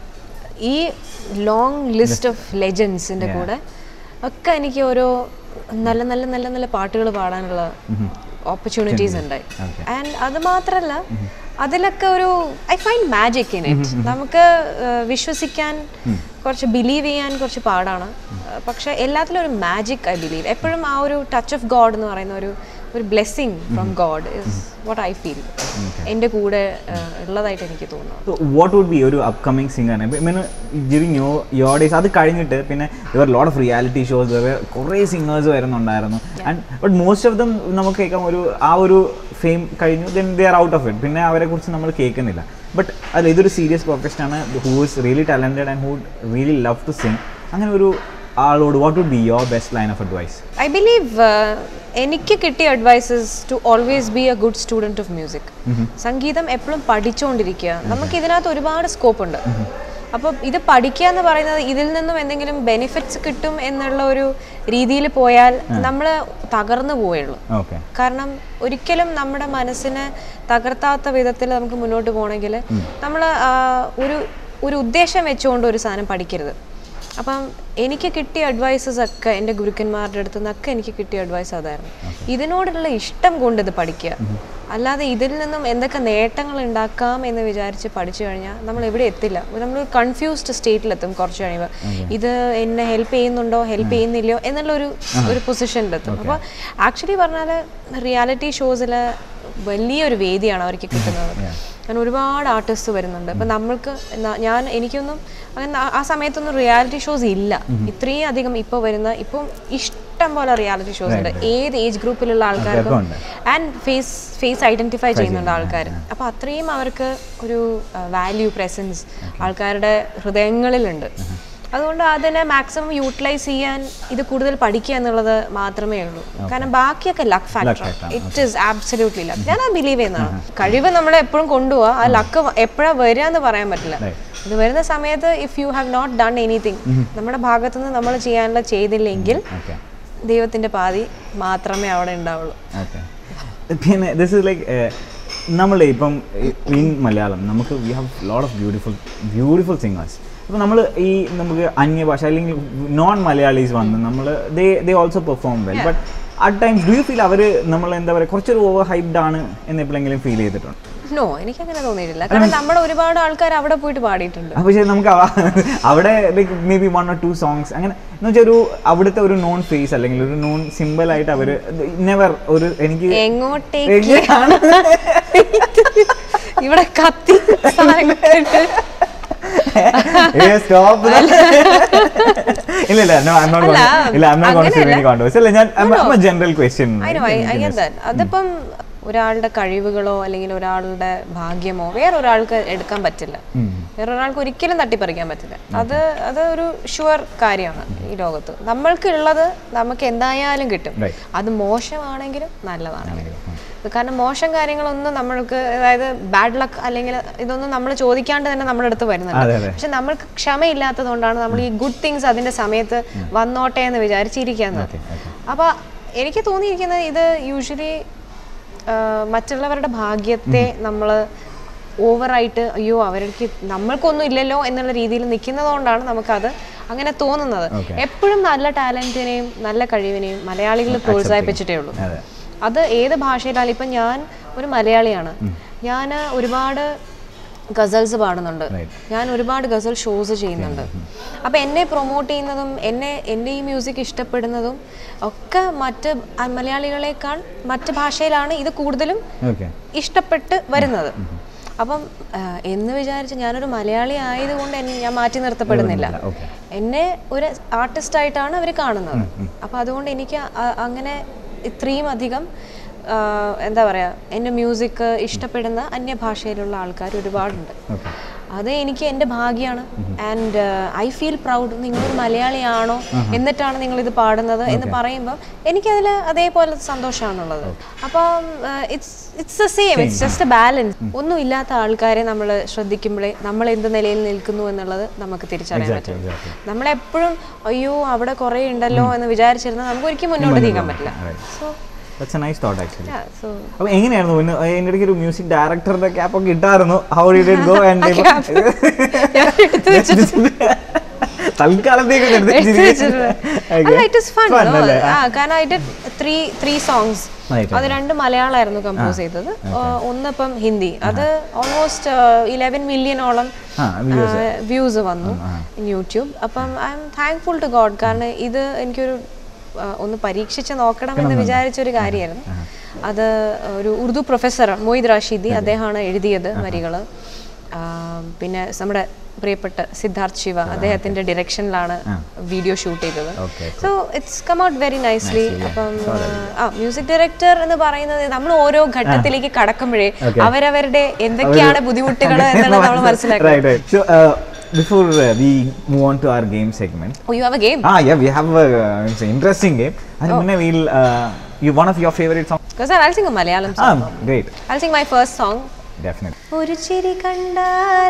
ഈ ലോങ് ലിസ്റ്റ് ഓഫ് ലെജൻസിന്റെ കൂടെ ഒക്കെ എനിക്ക് ഓരോ നല്ല നല്ല നല്ല നല്ല പാട്ടുകൾ പാടാനുള്ള ഓപ്പർച്യൂണിറ്റീസ് ഉണ്ടായി ആൻഡ് അത് മാത്രല്ല അതിലൊക്കെ ഒരു I find magic in it നമുക്ക് ആ, വിശ്വസിക്കാൻ കുറച്ച് ബിലീവ് ചെയ്യാൻ കുറച്ച് പാടാണ് ആ, പക്ഷെ എല്ലാത്തിലും ഒരു മാജിക് ഐ ബിലീവ് എപ്പോഴും ആ ഒരു ടച്ച് ഓഫ് ഗോഡ് എന്ന് പറയുന്ന ഒരു ഒരു blessing from God is what I feel എൻ്റെ കൂടെ ആ, ഉള്ളതായിട്ട് എനിക്ക് തോന്നുന്നു വാട്ട് വുഡ് ബി ഒരു അപ്കമിങ് സിംഗർ മീൻ ജിവിങ് യോ യോർ ഡേയ്സ് അത് കഴിഞ്ഞിട്ട് പിന്നെ ഇവർ ലോട്ട് ഓഫ് റിയാലിറ്റി ഷോസ് കുറേ സിംഗേഴ്സ് വരുന്നുണ്ടായിരുന്നു and but most of them നമുക്ക് കേൾക്കാം ഒരു ആ ഒരു ഫെയിം കഴിഞ്ഞു then they are out of it പിന്നെ അവരെ കുറിച്ച് നമ്മൾ കേൾക്കുന്നില്ല ബട്ട് അല്ല ഇതൊരു സീരിയസ് പ്രൊഫഷനാണ് who is really talented and who really love to sing അങ്ങനെ ഒരു ആളോട് what would be your best line of advice I believe എനിക്ക് കിട്ടിയ advices to always be a good student of music സംഗീതം എപ്പോഴും പഠിച്ചുകൊണ്ടിരിക്കുക നമുക്ക് ഇതിനകത്ത് ഒരുപാട് സ്കോപ്പ് ഉണ്ട് അപ്പോൾ ഇത് പഠിക്കുക എന്ന് പറയുന്നത് ഇതിൽ നിന്നും എന്തെങ്കിലും ബെനിഫിറ്റ്സ് കിട്ടും എന്നുള്ള ഒരു രീതിയിൽ പോയാൽ നമ്മൾ തകർന്നു പോയുള്ളൂ ഓക്കെ കാരണം ഒരിക്കലും നമ്മുടെ മനസ്സിനെ തകർത്താത്ത വിധത്തിൽ നമുക്ക് മുന്നോട്ട് പോകണമെങ്കിൽ നമ്മൾ ഒരു ഒരു ഉദ്ദേശം വെച്ചുകൊണ്ട് ഒരു സാധനം പഠിക്കരുത് അപ്പം എനിക്ക് കിട്ടിയ അഡ്വൈസസ് ഒക്കെ എൻ്റെ ഗുരുക്കന്മാരുടെ അടുത്ത് നിന്നൊക്കെ എനിക്ക് കിട്ടിയ അഡ്വൈസ് അതായിരുന്നു ഇതിനോടുള്ള ഇഷ്ടം കൊണ്ട് ഇത് പഠിക്കുക അല്ലാതെ ഇതിൽ നിന്നും എന്തൊക്കെ നേട്ടങ്ങൾ ഉണ്ടാക്കാം എന്ന് വിചാരിച്ച് പഠിച്ചു കഴിഞ്ഞാൽ നമ്മൾ എവിടെ എത്തില്ല നമ്മൾ കൺഫ്യൂസ്ഡ് സ്റ്റേറ്റിലെത്തും കുറച്ച് കഴിയുമ്പോൾ ഇത് എന്നെ ഹെൽപ്പ് ചെയ്യുന്നുണ്ടോ ഹെൽപ്പ് ചെയ്യുന്നില്ലയോ എന്നുള്ള ഒരു ഒരു പൊസിഷനിലെത്തും അപ്പോൾ ആക്ച്വലി പറഞ്ഞാൽ റിയാലിറ്റി ഷോസിൽ വലിയൊരു വേദിയാണ് അവർക്ക് കിട്ടുന്നത് കാരണം ഒരുപാട് ആർട്ടിസ്റ്റ് വരുന്നുണ്ട് അപ്പം നമ്മൾക്ക് ന- ഞാൻ എനിക്കൊന്നും അങ്ങനെ ആ- ആ സമയത്തൊന്നും റിയാലിറ്റി ഷോസ് ഇല്ല ഇത്രയും അധികം ഇപ്പോൾ വരുന്ന ഇപ്പം ഇഷ്ടം പോലെ റിയാലിറ്റി ഷോസ് ഉണ്ട് ഏത് ഏജ് ഗ്രൂപ്പിലുള്ള ആൾക്കാർക്കും ഉണ്ട്. ആൻഡ് ഫേസ് ഫേസ് ഐഡന്റിഫൈ ചെയ്യുന്നുണ്ട് ആൾക്കാർ അപ്പോൾ അത്രയും അവർക്ക് ഒരു വാല്യൂ പ്രസൻസ് ആൾക്കാരുടെ ഹൃദയങ്ങളിലുണ്ട് അതുകൊണ്ട് അതിനെ മാക്സിമം യൂട്ടിലൈസ് ചെയ്യാൻ ഇത് കൂടുതൽ പഠിക്കുക എന്നുള്ളത് മാത്രമേ ഉള്ളൂ കാരണം ബാക്കിയൊക്കെ luck factor factor, it is absolutely luck ഞാൻ അത് ബിലീവ് ചെയ്യുന്നതാണ് കഴിവ് നമ്മളെ എപ്പോഴും കൊണ്ടുപോവാ ആ ലക്ക് എപ്പോഴാണ് വരിക എന്ന് പറയാൻ പറ്റില്ല ഇത് വരുന്ന സമയത്ത് if you have not done anything നമ്മുടെ ഭാഗത്തുനിന്ന് നമ്മൾ ചെയ്യാനുള്ള ചെയ്തില്ലെങ്കിൽ ഓക്കെ ദൈവത്തിന്റെ പാതി മാത്രമേ അവിടെ ഉണ്ടാവുള്ളൂ ഓക്കെ പിന്നെ ദിസ് ഇസ് ലൈക്ക് നമ്മൾ ഇപ്പം ഇൻ മലയാളം നമുക്ക് we have lot of beautiful beautiful singers അപ്പോൾ നമ്മൾ ഈ നമുക്ക് അന്യഭാഷ അല്ലെങ്കിൽ നോൺ മലയാളീസ് വന്ന് നമ്മൾ they they also perform well but at times do you feel അവർ നമ്മൾ എന്താ പറയുക കുറച്ചൊരു ഓവർ ഹൈപ്ഡ് ആണ് എന്ന് എപ്പോഴെങ്കിലും ഫീൽ ചെയ്തിട്ടുണ്ട് നോ എനിക്കങ്ങനെ തോന്നിയിട്ടില്ല കാരണം നമ്മുടെ ഒരുപാട് ആൾക്കാർ അവിടെ പോയിട്ട് പാടിയിട്ടുണ്ട് ആ, പക്ഷേ നമുക്ക് അവ- അവിടെ like maybe one or two songs അങ്ങനെ എന്ന് വെച്ചാൽ ഒരു അവിടുത്തെ ഒരു നോൺ ഫേസ് അല്ലെങ്കിൽ ഒരു നോൺ സിമ്പിൾ ആയിട്ട് അവർ നെവർ ഒരു എനിക്ക് എങ്ങോട്ടേക്ക് എങ്ങനെയാണ്? ഇവിടെ കത്തി സാധനങ്ങളിട്ട് ഏ, stop. ഇല്ല ഇല്ല no, I'm not അല്ല, gonna- ഇല്ല I'm not gonna say അങ്ങനെയല്ല. any controversy. അല്ല ഞാൻ general question I know, I, I get that. അതിപ്പം ഒരാളുടെ കഴിവുകളോ അല്ലെങ്കിൽ ഒരാളുടെ ഭാഗ്യമോ വേറൊരാൾക്ക് എടുക്കാൻ പറ്റില്ല വേറൊരാൾക്ക് ഒരിക്കലും തട്ടിപ്പറിക്കാൻ പറ്റില്ല അത് അത് ഒരു ഷുവർ കാര്യമാണ് ഈ ലോകത്ത് നമ്മൾക്കുള്ളത് നമുക്ക് എന്തായാലും കിട്ടും Right. അത് മോശമാണെങ്കിലും നല്ലതാണെങ്കിലും കാരണം മോശം കാര്യങ്ങളൊന്നും നമ്മൾക്ക് അതായത് ബാഡ് ലക്ക് അല്ലെങ്കിൽ ഇതൊന്നും നമ്മൾ ചോദിക്കാണ്ട് തന്നെ നമ്മുടെ അടുത്ത് അതെ, വരുന്നുണ്ട് അതെ. പക്ഷെ നമ്മൾക്ക് ക്ഷമയില്ലാത്തത് കൊണ്ടാണ് നമ്മൾ ഈ ഗുഡ് തിങ്സ് അതിന്റെ സമയത്ത് വന്നോട്ടെ എന്ന് വിചാരിച്ചിരിക്കുന്നത് അപ്പൊ എനിക്ക് തോന്നിയിരിക്കുന്നത് ഇത് യൂഷ്വലി മറ്റുള്ളവരുടെ ഭാഗ്യത്തെ നമ്മൾ ഓവറായിട്ട് അയ്യോ അവർക്ക് നമ്മൾക്കൊന്നും ഇല്ലല്ലോ എന്നുള്ള രീതിയിൽ നിൽക്കുന്നത് കൊണ്ടാണ് നമുക്കത് അങ്ങനെ തോന്നുന്നത് എപ്പോഴും നല്ല ടാലന്റിനെയും നല്ല കഴിവിനെയും മലയാളികൾ പ്രോത്സാഹിപ്പിച്ചിട്ടേ ഉള്ളൂ അതെ അത് ഏത് ഭാഷയിലായാലും ഇപ്പം ഞാൻ ഒരു മലയാളിയാണ് ഞാൻ ഒരുപാട് ഗസൽസ് പാടുന്നുണ്ട് Right. ഞാൻ ഒരുപാട് ഗസൽ ഷോസ് ചെയ്യുന്നുണ്ട് അപ്പം എന്നെ പ്രൊമോട്ട് ചെയ്യുന്നതും എന്നെ എൻ്റെ ഈ മ്യൂസിക് ഇഷ്ടപ്പെടുന്നതും ഒക്കെ മറ്റ് അ- മലയാളികളെക്കാൾ മറ്റ് ഭാഷയിലാണ് ഇത് കൂടുതലും ഓക്കെ ഇഷ്ടപ്പെട്ട് വരുന്നത് അപ്പം ആ, എന്ന് വിചാരിച്ച് ഞാനൊരു മലയാളി ആയതുകൊണ്ട് എന്നെ ഞാൻ മാറ്റി നിർത്തപ്പെടുന്നില്ല ഓക്കെ എന്നെ ഒരു ആർട്ടിസ്റ്റ് ആയിട്ടാണ് അവർ കാണുന്നത് അപ്പം അതുകൊണ്ട് എനിക്ക് അ- അങ്ങനെ ഇത്രയും അധികം ആ, എന്താ പറയുക എൻ്റെ മ്യൂസിക് ഇഷ്ടപ്പെടുന്ന അന്യഭാഷയിലുള്ള ആൾക്കാർ ഒരുപാടുണ്ട് ഓക്കെ അത് എനിക്ക് എൻ്റെ ഭാഗ്യമാണ് ആൻഡ് ഐ ഫീൽ പ്രൗഡ് നിങ്ങളൊരു മലയാളിയാണോ എന്നിട്ടാണ് നിങ്ങൾ ഇത് പാടുന്നത് എന്ന് പറയുമ്പോൾ എനിക്കതിൽ അതേപോലെ സന്തോഷമാണുള്ളത് അപ്പം it's it's the same it's just a balance ഒന്നും ഇല്ലാത്ത ആൾക്കാരെ നമ്മൾ ശ്രദ്ധിക്കുമ്പോഴേ നമ്മൾ എന്ത് നിലയിൽ നിൽക്കുന്നു എന്നുള്ളത് നമുക്ക് തിരിച്ചറിയാൻ പറ്റും exactly. നമ്മളെപ്പോഴും അയ്യോ അവിടെ കുറേ ഉണ്ടല്ലോ എന്ന് വിചാരിച്ചിരുന്നാൽ നമുക്ക് ഒരിക്കലും മുന്നോട്ട് നീക്കാൻ പറ്റില്ല so that's a nice thought actually so അപ്പൊ എങ്ങനെയായിരുന്നു പിന്നെ അതിന്റെ ഇടയ്ക്ക് ഒരു മ്യൂസിക് ഡയറക്ടറുടെ ക്യാപ്പ് ഒക്കെ ഇട്ടായിരുന്നു how did it go and ഞാൻ എടുത്ത് വെച്ചിട്ടുണ്ട് തൽക്കാലത്തേക്ക് ഒന്ന് എടുത്ത് എടുത്ത് വെച്ചിരിക്കുന്നു. വെച്ചിട്ടുണ്ട്. Okay. അല്ല ഇറ്റ് ഇസ് ഫൺ Fun അല്ലേ? ആ കാരണം I did three three songs Right, അത് രണ്ട് മലയാളമായിരുന്നു കമ്പോസ് ചെയ്തത് ഒന്ന് ഇപ്പം ഹിന്ദി അത് ഓൾമോസ്റ്റ് ഇലവൻ മില്യണോളം ആ, views. വ്യൂസ് വന്നു യൂട്യൂബ് അപ്പം I am thankful to God കാരണം ഇത് എനിക്കൊരു ആ, ഒന്ന് പരീക്ഷിച്ച് നോക്കണം എന്ന് വിചാരിച്ച ഒരു കാര്യമായിരുന്നു അത് ഒരു ഉറുദു പ്രൊഫസർ മൊയ്ദ് റാഷിദി അദ്ദേഹമാണ് എഴുതിയത് വരികൾ പിന്നെ നമ്മുടെ പ്രിയപ്പെട്ട സിദ്ധാർത്ഥ് ശിവ അദ്ദേഹത്തിന്റെ ഡിറക്ഷനിലാണ് വീഡിയോ ഷൂട്ട് ചെയ്തത് Okay, so it's come out very nicely അപ്പം ആ മ്യൂസിക് ഡയറക്ടർ എന്ന് പറയുന്നത് നമ്മൾ ഓരോ ഘട്ടത്തിലേക്ക് കടക്കുമ്പോഴേ Okay. അവരവരുടെ എന്തൊക്കെയാണ് ബുദ്ധിമുട്ടുകൾ എന്നുള്ളത് നമ്മൾ മനസ്സിലാക്കും Right, right. So, uh, before uh, we move on to our game segment, oh you have a game ah, yeah, we have a, uh, it's an interesting game. അതിന് മുന്നേ we'll, uh, you one of your favorite songs. Because I sing Malayalam Ah, great, I sing my first song definitely. ഒരു ചിരി കണ്ടാൽ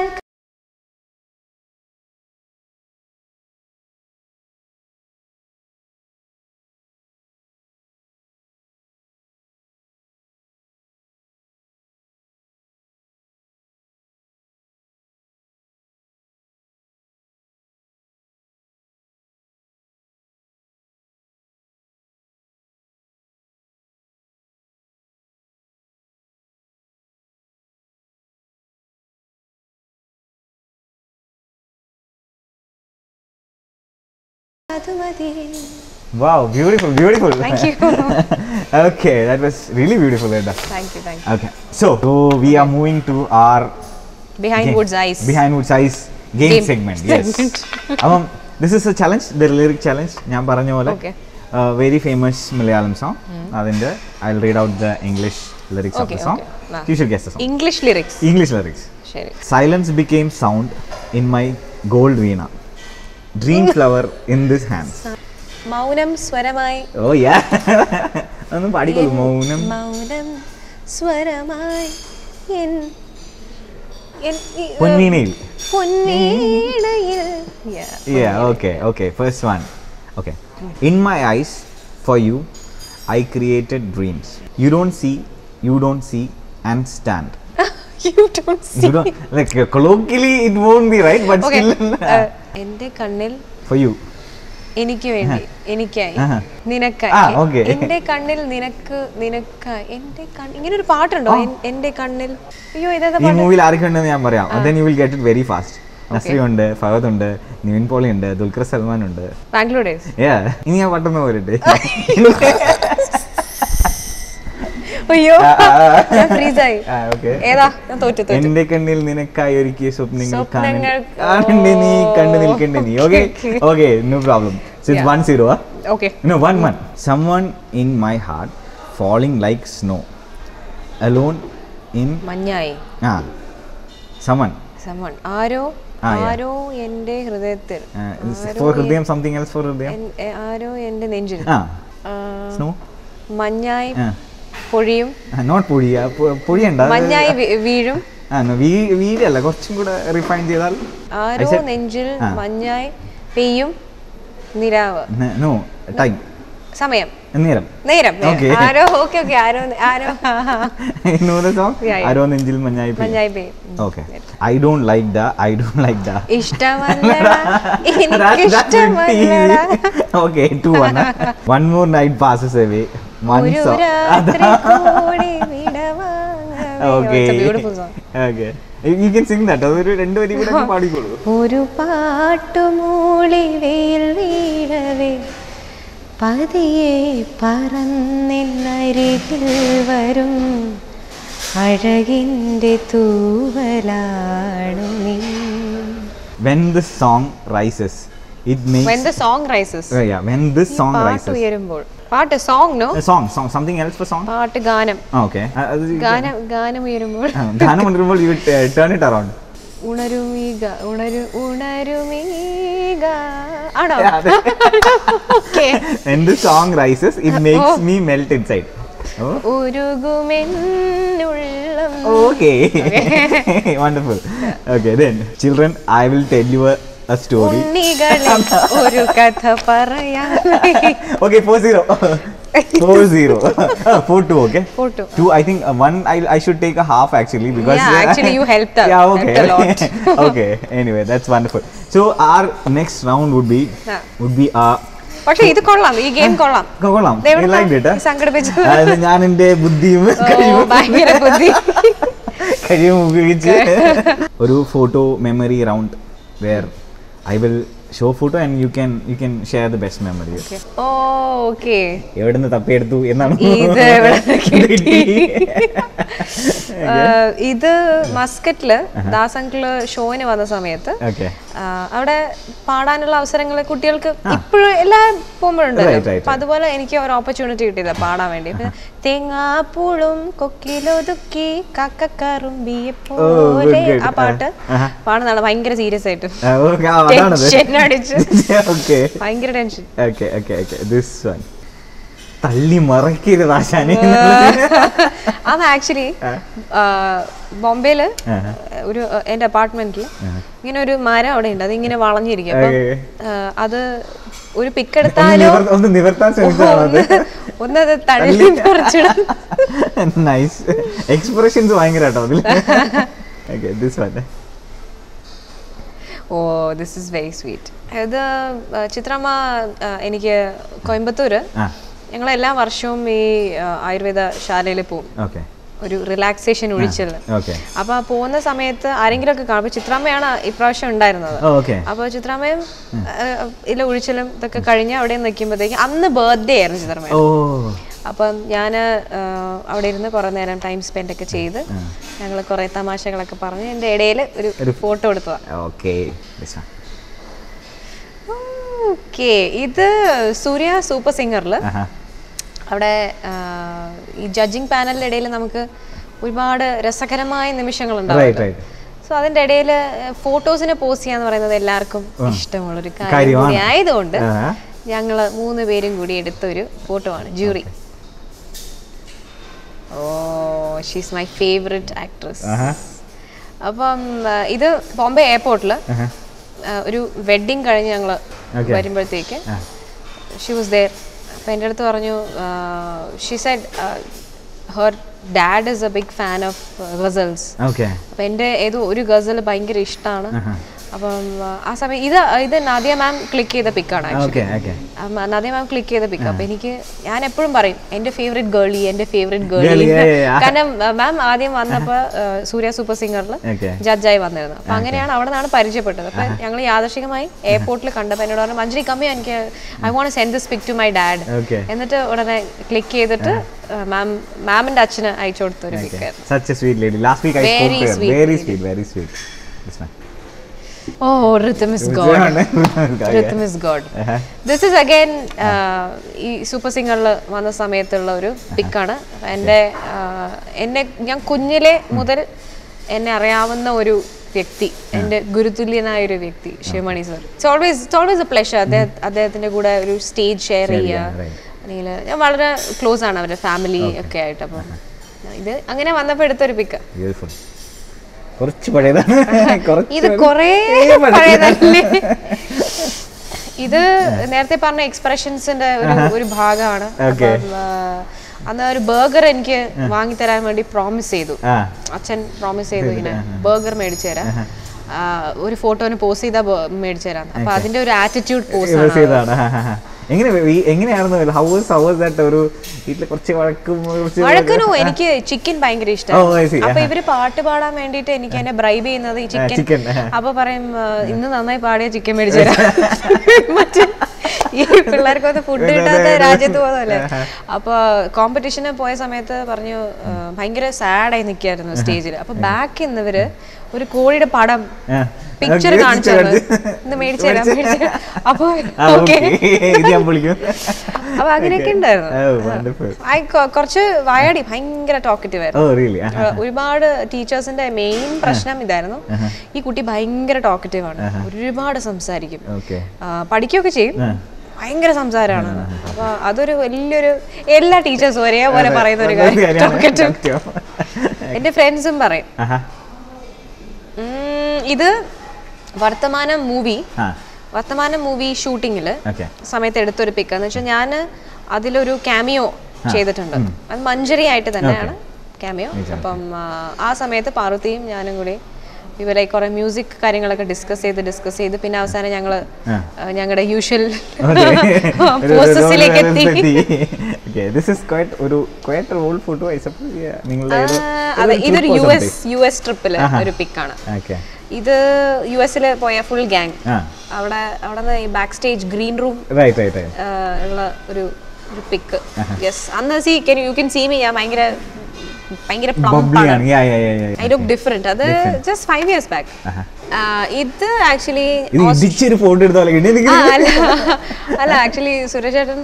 അത് മതി Wow, beautiful, beautiful. Thank you. okay, that was really beautiful, Edda. Thank you thank Okay, so, so we are moving to our you behind game- woods eyes behind Woods Eyes game, Game segment. Yes. segment. അപ്പം this is a challenge, the lyric challenge. ഞാൻ പറഞ്ഞ പോലെ Okay. Very famous Malayalam song അതിന്റെ I read out the English lyrics of Okay, the song okay. Ah. You should guess the song English lyrics English lyrics ശരി silence became sound in my gold veena dream flower in this hands മൗനം സ്വരമായി ഓ യാ ഒന്നും പാടിക്കോളൂ മൗനം മൗനം സ്വരമായി N N- ഈ- പൊന്നീനയിൽ പൊന്നീണയിൽ Yeah. Yeah, okay, okay. First one. Okay. In my eyes, for you, I created dreams. You don't see, you don't see, and stand. You don't see. You don't, like, uh, colloquially, it won't be right, but Okay. still, Uh, എന്റെ കണ്ണിൽ for you. എനിക്ക് വേണ്ടി എനിക്കായി ആഹാ. നിനക്കായി ആ, okay. എന്റെ കണ്ണിൽ നിനക്ക് നിനക്കായി എന്റെ കണ്ണ് ഇങ്ങനെ ഒരു പാട്ടുണ്ടോ എൻ- എന്റെ കണ്ണിൽ അയ്യോ ഇതേതാ ഈ മൂവിയിൽ ആരൊക്കെ ഉണ്ടെന്ന് ഞാൻ പറയാം then you will get it very fast Nazri ഉണ്ട് ഫഹദ് ഉണ്ട് നിവിൻ പോളി ഉണ്ട് ദുൽഖർ സൽമാൻ ഉണ്ട് ബാംഗ്ലൂർ ഡേയ്സ് Yeah. ഇനി ഞാൻ പെട്ടെന്ന് പോരട്ടെ അയ്യോ ആ, ആ, ആ. ഞാൻ ഫ്രീസായി ആ, okay. ഏതാ ഞാൻ തോറ്റു തോറ്റു എന്റെ കണ്ണിൽ നിനക്കായി ഒരുക്കിയ സ്വപ്നങ്ങൾ സ്വപ്നങ്ങൾ കാണണ്ടേ നീ കണ്ടു നിൽക്കണ്ടേ നീ okay Okay, okay no problem six one zero okay no one one someone in my heart falling like snow alone in മഞ്ഞായി ah someone സമൺ ആരോ ആ, yeah. ആരോ എന്റെ ഹൃദയത്തിൽ uh, is ആരോ for എൻ- ഹൃദയം something else for ഹൃദയം എൻ- എ- ആരോ എന്റെ നെഞ്ചിൽ ആ ആ, സ്നോ മഞ്ഞായി ആ പൊഴിയും നോട്ട് പുഴിയ പുഴിയുണ്ട മഞ്ഞായി വീ- വീഴും ആ no, വീ വീഴല്ല കുറച്ചും കൂടെ റിഫൈൻ ചെയ്താൽ ആരോ I said- നെഞ്ചിൽ ആ. മഞ്ഞായി പെയ്യും നിരാവ് നോ ടൈം സമയം നേരം നേരം നേരം. Okay. ആരോ ഓക്കെ ഓക്കെ ആരോ ആരോ know the song Yeah, yeah. ആരോ നെഞ്ചിൽ മഞ്ഞായി പെയ്യും. മഞ്ഞായി പെയ്യും Okay. I don't like the. I don't like the. ഇഷ്ടമല്ലടാ That- that എനിക്കിഷ്ടമല്ലടാ will be- okay, two one. huh? One more night passes away. One ഒരു song. രാത്രി കൂടി വിടവാങ്ങവേ. okay. It's a beautiful song. Okay. You you can sing that. അതൊരു രണ്ട് വരി കൂടെ അങ്ങ് പാടിക്കോളൂ. ഒരു പാട്ടുമൂളി വെയിൽ വീഴവേ പതിയെ പറന്നെന്നരികിൽ വരും അഴകിൻ്റെ തൂവലാണു നീ When this song rises, it makes. When the song rises. Uh, yeah, when this song പാട്ട് rises. ഉയരുമ്പോൾ പാട്ട് song no A song, song, something else for song? പാട്ട് ഗാനം Ah, okay. Uh, uh, you can- ഗാനം ഗാനം ഉയരുമ്പോൾ ആ, ഗാനം കൊണ്ടുവരുമ്പോൾ you uh, turn it around. ഉണരുമീക ഉണരു ഉണരുമീക ആണോ Yeah, അതെ. Okay When the song rises, it makes me melt inside. Oh. ഉരുകുമെന്നുള്ളം Okay. Wonderful. Okay, then children, I will tell you a, a story. ഉണ്ണികളെ ഒരു കഥ പറയാം okay, four zero. four zero. four two. Okay. Four two. Two. I think uh, one. I I should take a half actually because. Yeah, actually you helped us- yeah. Okay. helped a lot. okay. Anyway, that's wonderful. So our next round would be Yeah. would be uh. പക്ഷെ ഇത് കൊള്ളാം ഈ game കൊള്ളാം കൊള്ളാം ഇത് എവിടുന്നാ like ഇട്ട് സംഘടിപ്പിച്ചത്? ഞാൻ എൻ്റെ ബുദ്ധിയും ഓ, ഭയങ്കര ബുദ്ധി കഴിവും ഉപയോഗിച്ച് ഒരു photo memory round where I will show photo and you can you can share the best memory oh okay എവിടെ നിന്ന് തപ്പിയെടുത്തു എന്നാണ് ഇത് എവിടെ നിന്ന് കിട്ടി ഇത് മസ്കറ്റില് ദാസങ്കിള് ഷോയിന് വന്ന സമയത്ത് ഓക്കെ ആ, അവിടെ പാടാനുള്ള അവസരങ്ങൾ കുട്ടികൾക്ക് ഇപ്പോഴും എല്ലാ പോകുമ്പോഴുണ്ട് Right, right, അപ്പൊ അതുപോലെ എനിക്ക് ഒരു ഓപ്പർച്യൂണിറ്റി കിട്ടിയത് പാടാൻ വേണ്ടി ഇപ്പൊ തേങ്ങാപ്പൂളും കൊക്കിലൊതുക്കി കക്കക്കറുമ്പിയെ പോലെ good. ആ പാട്ട് ആഹാ. പാടുന്നതാണ് ഭയങ്കര സീരിയസ് ആയിട്ട് അതാണത് Tension അടിച്ച്. ഓക്കെ ഭയങ്കര tension okay okay okay this one തള്ളി മറക്കരുത് ആശാനെ അത് ആക്ച്വലി ബോംബെയില് ആഹാ. ഒരു ആ, എന്റെ അപ്പാർട്ട്മെന്റിൽ ഇങ്ങനെ ഒരു മരം അവിടെ ഉണ്ട് അത് ഇങ്ങനെ വളഞ്ഞിരിക്കും അപ്പം Okay. ആ, അത് ഒരു പിക്ക് ഒന്ന് എടുത്താലോ നിവർ- ഒന്ന് നിവർത്താൻ ശ്രമിച്ചതാണ് ഒന്ന് ഒന്നത് തള്ളി പറിച്ചിടാൻ നൈസ് എക്സ്പ്രഷൻസ് ഭയങ്കര കേട്ടോ അതിൽ okay this one oh this is very sweet ഇത് ആ, ചിത്രമ്മ ആ, എനിക്ക് കോയമ്പത്തൂര് ആ ഞങ്ങൾ എല്ലാ വർഷവും ഈ ആ, ആയുർവേദ ശാലയിൽ പോകും ഓക്കെ ഒരു റിലാക്സേഷൻ ഒഴിച്ചല് ഓക്കെ അപ്പൊ ആ പോകുന്ന സമയത്ത് ആരെങ്കിലും ഒക്കെ കാണും അപ്പൊ ചിത്രാമ്മയാണ് ഇപ്രാവശ്യം ഉണ്ടായിരുന്നത് ഓക്കെ അപ്പൊ ചിത്രാമ്മയും ഇല്ല ഒഴിച്ചലും ഇതൊക്കെ കഴിഞ്ഞ് അവിടെ നിൽക്കുമ്പോഴത്തേക്ക് അന്ന് ബർത്ത്ഡേ ആയിരുന്നു ചിത്രമ്മ ഓ അപ്പം ഞാൻ അവിടെ ഇരുന്ന് കുറേ നേരം ടൈം സ്പെൻഡ് ഒക്കെ ചെയ്ത് ഞങ്ങൾ കുറേ തമാശകളൊക്കെ പറഞ്ഞ് എൻ്റെ ഇടയിൽ ഒരു ഫോട്ടോ എടുത്തതാ ഓക്കെ ദിസ് വൺ ഓക്കെ ഇത് സൂര്യ സൂപ്പർ സിംഗറിൽ ആഹാ അവിടെ ആ, ഈ ജഡ്ജിങ് പാനലിന്റെ ഇടയിൽ നമുക്ക് ഒരുപാട് രസകരമായ നിമിഷങ്ങൾ റൈറ്റ് ഉണ്ടാവും റൈറ്റ് സോ അതിന്റെ ഇടയിൽ ഫോട്ടോസിനെ പോസ്റ്റ് ചെയ്യാന്ന് പറയുന്നത് എല്ലാവർക്കും ഇഷ്ടമുള്ളൊരു കാര്യം കാര്യമാണ്. കൂടി ആയതുകൊണ്ട് ആഹാ. ഞങ്ങൾ മൂന്ന് പേരും കൂടി എടുത്ത ഒരു ഫോട്ടോ ആണ് jury oh she's my favourite actress ആഹാ അപ്പം ആ, ഇത് ബോംബെ എയർപോർട്ടിൽ ആഹാ ഒരു വെഡിങ് കഴിഞ്ഞ് ഞങ്ങൾ Okay. വരുമ്പോഴത്തേക്ക് ആ ഷി വാസ് ദർ അപ്പം എൻ്റെ അടുത്ത് പറഞ്ഞു she said her dad is a big fan of ghazals okay അപ്പം എൻ്റെ ഏതോ ഒരു ഗസൽ ഭയങ്കര ഇഷ്ടമാണ് ആഹാ. അപ്പം ആ, ആ സമയം ഇത് ഇത് നാദിയ മാം ക്ലിക്ക് ചെയ്ത പിക്കാണ് okay okay Nadia ma'am click ചെയ്ത പിക്ക് അപ്പൊ എനിക്ക് ഞാൻ എപ്പോഴും പറയും എന്റെ ഫേവറേറ്റ് ഗേളി എന്റെ favourite girlie Girlie, yeah, yeah, yeah. കാരണം മാം ആദ്യം വന്നപ്പോ ആ, സൂര്യ സൂപ്പർ സിംഗറിൽ Okay. ജഡ്ജായി വന്നിരുന്നു അപ്പൊ അങ്ങനെയാണ് അവിടെ നിന്നാണ് പരിചയപ്പെട്ടത് അപ്പൊ ഞങ്ങൾ യാദർശികമായി എയർപോർട്ടിൽ കണ്ടപ്പോൾ എന്നോട് പറഞ്ഞു മഞ്ജരി കമ്മി എനിക്ക് I want send this pic to my dad Okay. എന്നിട്ട് ഉടനെ ക്ലിക്ക് ചെയ്തിട്ട് മാം മാമിന്റെ അച്ഛന് അയച്ചു കൊടുത്ത ഒരു Okay. Pic Such a sweet lady. Last week I Very spoke to her. sweet Very lady. sweet, very sweet. This man. Oh rhythm is God rhythm is God this is again ഈ super സിംഗറിൽ വന്ന സമയത്തുള്ള ഒരു പിക്കാണ് എൻ്റെ എന്നെ ഞാൻ കുഞ്ഞിലെ മുതൽ എന്നെ അറിയാവുന്ന ഒരു വ്യക്തി എൻ്റെ ഗുരുതുല്യനായ ഒരു വ്യക്തി Sivamani sir it's always it's always a pleasure അദ്ദേഹം അദ്ദേഹത്തിൻ്റെ കൂടെ ഒരു സ്റ്റേജ് ഷെയർ ചെയ്യുക ചെയ്യാൻ, right. അല്ലെങ്കിൽ ഞാൻ വളരെ ക്ലോസ് ആണ് അവരുടെ ഫാമിലി ഒക്കെ ആയിട്ട് അപ്പം ഇത് അങ്ങനെ വന്നപ്പോൾ എടുത്തൊരു പിക്ക് Beautiful. കുറച്ച് പഴയതാണ് കുറച്ച് ഇത് കൊറേ പഴയതല്ലേ ഇത് നേരത്തെ പറഞ്ഞ എക്സ്പ്രഷൻസിന്റെ ഒരു ഒരു ഭാഗമാണ് Okay. അപ്പം, ആ, അന്ന് ഒരു ബർഗർ എനിക്ക് വാങ്ങിത്തരാൻ വേണ്ടി പ്രോമിസ് ചെയ്തു ആ അച്ഛൻ പ്രോമിസ് ചെയ്തു ഇങ്ങനെ ബർഗർ മേടിച്ചു തരാം ആ, ഒരു ഫോട്ടോന് പോസ്റ്റ് ചെയ്താൽ മേടിച്ചു തരാം അപ്പൊ അതിന്റെ ഒരു ആറ്റിറ്റ്യൂഡ് പോസ്റ്റ് യൂസ് ചെയ്തതാണ് എങ്ങനെ ഈ- എങ്ങനെയായിരുന്നു how was how was that ഒരു വീട്ടിൽ കുറച്ച് വഴക്കും കുറച്ച് വഴക്കനോ എനിക്ക് ചിക്കൻ ഭയങ്കര Oh, I see. ഇഷ്ടമാണ് അപ്പൊ ഇവര് പാട്ട് പാടാൻ വേണ്ടിട്ട് എനിക്ക് എന്നെ ബ്രൈബ് ചെയ്യുന്നത് ഈ chicken, ചിക്കൻ ആ. അപ്പൊ പറയും ആ, ഇന്ന് നന്നായി പാടിയ ചിക്കൻ മേടിച്ചു തരാം മറ്റേ ഈ പിള്ളേർക്കൊന്നും ഫുഡ് കിട്ടാത്ത രാജ്യത്ത് പോകുന്നല്ലേ അപ്പൊ കോമ്പറ്റീഷന് പോയ സമയത്ത് പറഞ്ഞു ആ, ഭയങ്കര സാഡായി നിൽക്കായിരുന്നു സ്റ്റേജിൽ അപ്പൊ ബാക്കിൽ നിന്നവര് ഒരു കോഴിയുടെ പടം ആ. പിക്ചർ Okay, കാണിച്ചു picture തന്നു. കാണിച്ച്. ഇന്ന് മേടിച്ചു തരാം മേടിച്ചു തരാം അപ്പൊ ആ, ഓക്കെ okay. ഇത് ഞാൻ വിളിക്കും അപ്പൊ അങ്ങനെയൊക്കെ ഉണ്ടായിരുന്നു Oh, wonderful. I കൊ- കുറച്ച് വായാടി ഭയങ്കര ടോക്കറ്റീവ് ആയിരുന്നു ഓ റിയലി ഏഹ് ഒരുപാട് ടീച്ചേഴ്സിന്റെ മെയിൻ പ്രശ്നം ഇതായിരുന്നു ഈ കുട്ടി ഭയങ്കര ടോക്കറ്റീവ് ആണ് ഒരുപാട് സംസാരിക്കും ഓക്കെ ആ, പഠിക്കുകയൊക്കെ ചെയ്യും ഭയങ്കര സംസാരമാണ് അപ്പൊ അതൊരു വലിയൊരു എല്ലാ ടീച്ചേഴ്സും ഒരേപോലെ പറയുന്ന ഒരു കാര്യം ടോക്കറ്റീവ് എന്റെ ഫ്രണ്ട്സും പറയും ആഹാ ഉം, ഇത് വർത്തമാനം മൂവി ആ വർത്തമാനം മൂവി ഷൂട്ടിങ്ങിൽ ഓക്കെ സമയത്ത് എടുത്തൊരു പിക്ക് എന്ന് വെച്ചാൽ ഞാൻ അതിലൊരു ക്യാമിയോ ചെയ്തിട്ടുണ്ട് അത് മഞ്ചരി ആയിട്ട് തന്നെയാണ് ക്യാമിയോ അപ്പം ആ, ആ സമയത്ത് പാർവതിയും ഞാനും കൂടി ഇവരെ കുറെ മ്യൂസിക് കാര്യങ്ങളൊക്കെ ഡിസ്കസ് ചെയ്ത് ഡിസ്കസ് ചെയ്ത് പിന്നെ അവസാനം ഞങ്ങൾ ഞങ്ങളുടെ യൂഷ്വൽ പ്രോസസ്സിലേക്ക് എത്തി ഓക്കെ ദിസ് ഇസ് ക്വൈറ്റ് ഒരു quite old photo I suppose നിങ്ങളുടെ ആ, അതെ ഇതൊരു യു എസ് യു എസ് ട്രിപ്പില് ഒരു പിക്കാണ് ഓക്കെ ഇത് യു എസിൽ പോയ ഫുൾ ഗ്യാങ് ആ അവിടെ അവിടെ നിന്ന് ഈ backstage green room right right right ഉള്ള ഒരു ഒരു പിക്ക് യെസ് അന്ന് see can you can see me ഞാൻ ഭയങ്കര ഭയങ്കര പ്ലംപ് ബബ്ലിയാണ് ആണ് yeah yeah yeah yeah I look different അത് ജസ്റ്റ് ഫൈവ് ഇയേഴ്സ് ബാക്ക് ഇത് ആക്ച്വലി ഇത് ഇടിച്ചൊരു ഫോട്ടോ എടുത്ത പോലെ ഇടി ആ, അല്ല അല്ല ആക്ച്വലി സുരേഷ് ചേട്ടൻ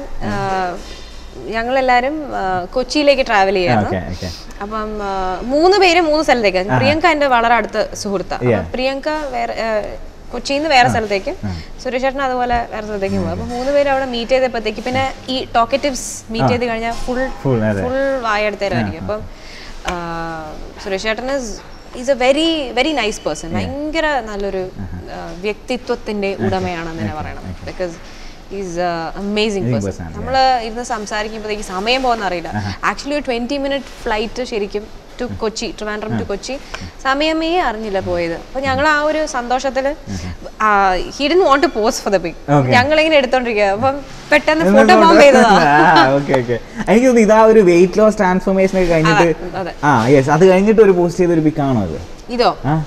ഞങ്ങളെല്ലാരും ആ, കൊച്ചിയിലേക്ക് ട്രാവൽ ചെയ്യായിരുന്നു ഓക്കെ ഓക്കെ അപ്പം ആ, മൂന്ന് പേര് മൂന്ന് സ്ഥലത്തേക്ക് പ്രിയങ്ക എന്റെ വളരെ അടുത്ത സുഹൃത്താണ് Yeah. അപ്പം പ്രിയങ്ക വേറെ ആ, കൊച്ചിയിൽ നിന്ന് വേറെ സ്ഥലത്തേക്ക് സുരേഷ് ചേട്ടൻ അതുപോലെ വേറെ സ്ഥലത്തേക്ക് പോകും അപ്പൊ മൂന്ന് പേര് അവിടെ മീറ്റ് ചെയ്തപ്പോഴത്തേക്ക് പിന്നെ ഈ ടോക്കറ്റിവ്സ് മീറ്റ് ചെയ്ത് കഴിഞ്ഞാൽ ഫുൾ Full, അതെ. ഫുൾ വായെടുത്തരായിരിക്കും അപ്പം ആ, സുരേഷ് ചേട്ടൻ is a very very nice person ഭയങ്കര നല്ലൊരു ആ, വ്യക്തിത്വത്തിന്റെ ഉടമയാണെന്ന് തന്നെ പറയണം because is amazing person person, നമ്മൾ ഇരുന്ന് സംസാരിക്കുമ്പോഴത്തേക്ക് സമയം പോകുന്ന അറിയില്ല ആക്ച്വലി ഒരു ട്വന്റി മിനിറ്റ് ഫ്ലൈറ്റ് ശരിക്കും ടു കൊച്ചി ട്രിവാൻഡ്രം ടു കൊച്ചി സമയമേ അറിഞ്ഞില്ല പോയത് അപ്പൊ ഞങ്ങൾ ആ ഒരു സന്തോഷത്തില് hidden want to post for the pic Okay. ഞങ്ങൾ ഇങ്ങനെ എടുത്തോണ്ടിരിക്കുക അപ്പം പെട്ടെന്ന് ഫോട്ടോ ബോംബ് ചെയ്തതാ ഓക്കെ ഓക്കെ എനിക്ക് തോന്നുന്നു ഇതാ ഒരു വെയിറ്റ് ലോസ് ട്രാൻസ്ഫോർമേഷൻ ഒക്കെ കഴിഞ്ഞിട്ട് അതെ. ആ യെസ് അത് കഴിഞ്ഞിട്ട് ഒരു പോസ്റ്റ് ചെയ്ത ഒരു പിക്കാണോ അത് ഇതോ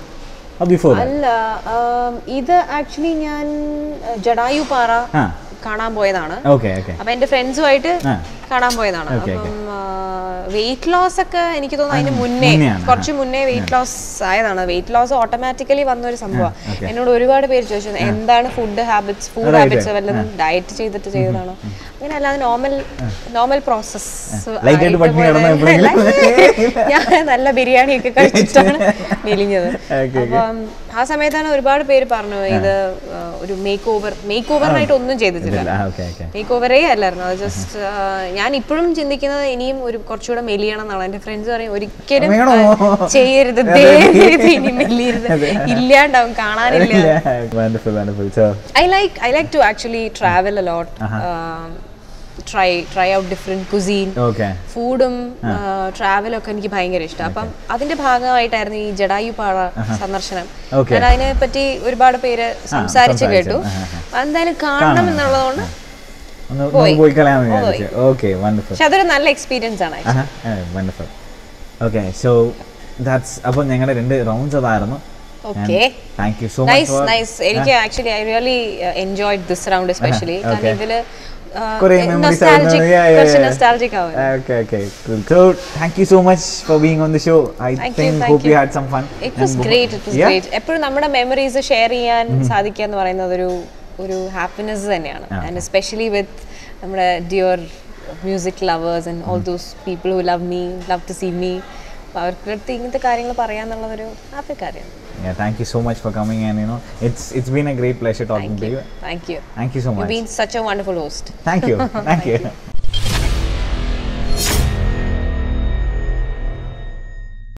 ആ ബിഫോർ അല്ല ആം, ഇത് ആക്ച്വലി ഞാൻ അഹ്, ജടായു പാറ ആ കാണാൻ പോയതാണ് ഓക്കെ ഓക്കെ അപ്പൊ എന്റെ ഫ്രണ്ട്സുമായിട്ട് ആ. കാണാൻ പോയതാണ് Okay, അപ്പം വെയിറ്റ് ലോസ് ഒക്കെ എനിക്ക് തോന്നുന്നു അതിന് മുന്നേ മുന്നെയാണ്. കുറച്ച് മുന്നേ വെയിറ്റ് ലോസ് ആയതാണ് വെയിറ്റ് ലോസ് ഓട്ടോമാറ്റിക്കലി വന്ന ഒരു സംഭവം എന്നോട് ഒരുപാട് പേര് ചോദിച്ചു എന്താണ് food habits food Right, habits right. വല്ലതും ഡയറ്റ് ചെയ്തിട്ട് ചെയ്തതാണോ അങ്ങനെ അല്ലാതെ നോർമൽ നോർമൽ പ്രോസസ് Light ആയിട്ട് പട്ടിണി കിടന്നോ എപ്പോഴെങ്കിലും? ഞാൻ നല്ല ബിരിയാണി ഒക്കെ കഴിച്ചിട്ടാണ് മെലിഞ്ഞത് Okay, okay. അപ്പം ആ സമയത്താണ് ഒരുപാട് പേര് പറഞ്ഞു ഇത് ആ, ഒരു മേക്ക് ഓവർ മേക്ക് ഓവറിനായിട്ട് ഒന്നും ചെയ്തിട്ടില്ല ഓക്കെ ഓക്കെ മേക്ക് ഓവറേ അല്ലായിരുന്നു അത് ജസ്റ്റ് ഞാൻ ഇപ്പോഴും ചിന്തിക്കുന്നത് ഇനിയും ഒരു കുറച്ചുകൂടെ മെലിയണം എന്നാണ് എന്റെ ഫ്രണ്ട്സ് പറയും ഒരിക്കലും വേണോ? ആ, ചെയ്യരുത് ദയവേത് ഇനി മെലിയരുത് ഇല്ലാണ്ടാവും കാണാനില്ല wonderful wonderful so I like I like to actually travel a lot try try out different cuisine okay ഫുഡും ട്രാവലും ഒക്കെ എനിക്ക് ഭയങ്കര ഇഷ്ടം അപ്പം അതിന്റെ ഭാഗമായിട്ടായിരുന്നു ഈ ജഡായു പാറ സന്ദർശനം Okay. ഞാൻ അതിനെ പറ്റി ഒരുപാട് പേര് സംസാരിച്ച് സംസാരിച്ചു. കേട്ടു ആഹാ, ആഹാ. അപ്പൊ എന്തായാലും കാണണം എന്നുള്ളതുകൊണ്ട് ഒന്ന് ഒന്ന് പോയി. പോയി കളയാന്ന് പോയി. വിചാരിച്ചു ഓക്കെ വണ്ടർഫുൾ പക്ഷെ അതൊരു നല്ല എക്സ്പീരിയൻസ് ആണ് വണ്ടർഫുൾ ഓക്കെ സോ ദാറ്റ്സ് അപ്പോൾ ഞങ്ങളുടെ രണ്ട് റൗണ്ട്സ് അതായിരുന്നു okay thank you so nice much nice എനിക്ക് actually I really enjoyed this round especially okay. കാരണം ഇതില് കുറേ memories നൊസ്റ്റാൾജിക് ആയിരുന്നു. Yeah, yeah, കുറച്ച് yeah. നൊസ്റ്റാൾജിക് ആവും Okay, okay, cool. So, thank you so much for being on the show. I Thank you, think, thank hope you you. had some fun. It was And- great it was Yeah? Great എപ്പോഴും നമ്മുടെ memories share ചെയ്യാൻ സാധിക്കുക എന്ന് പറയുന്നത് ഒരു ഒരു happiness തന്നെയാണ് ആ. ആൻഡ് എസ്പെഷ്യലി വിത്ത് നമ്മുടെ dear music lovers and all those people who love me love to see me അപ്പോൾ അവർക്ക് അടുത്ത് ഇങ്ങനത്തെ കാര്യങ്ങൾ പറയാന്നുള്ളതൊരു ഹാപ്പി കാര്യമാണ് Yeah, thank you so much for coming and you know, it's it's been a great pleasure talking thank to you you. Thank you Thank you so you much. Been such a wonderful host Thank you. Thank you.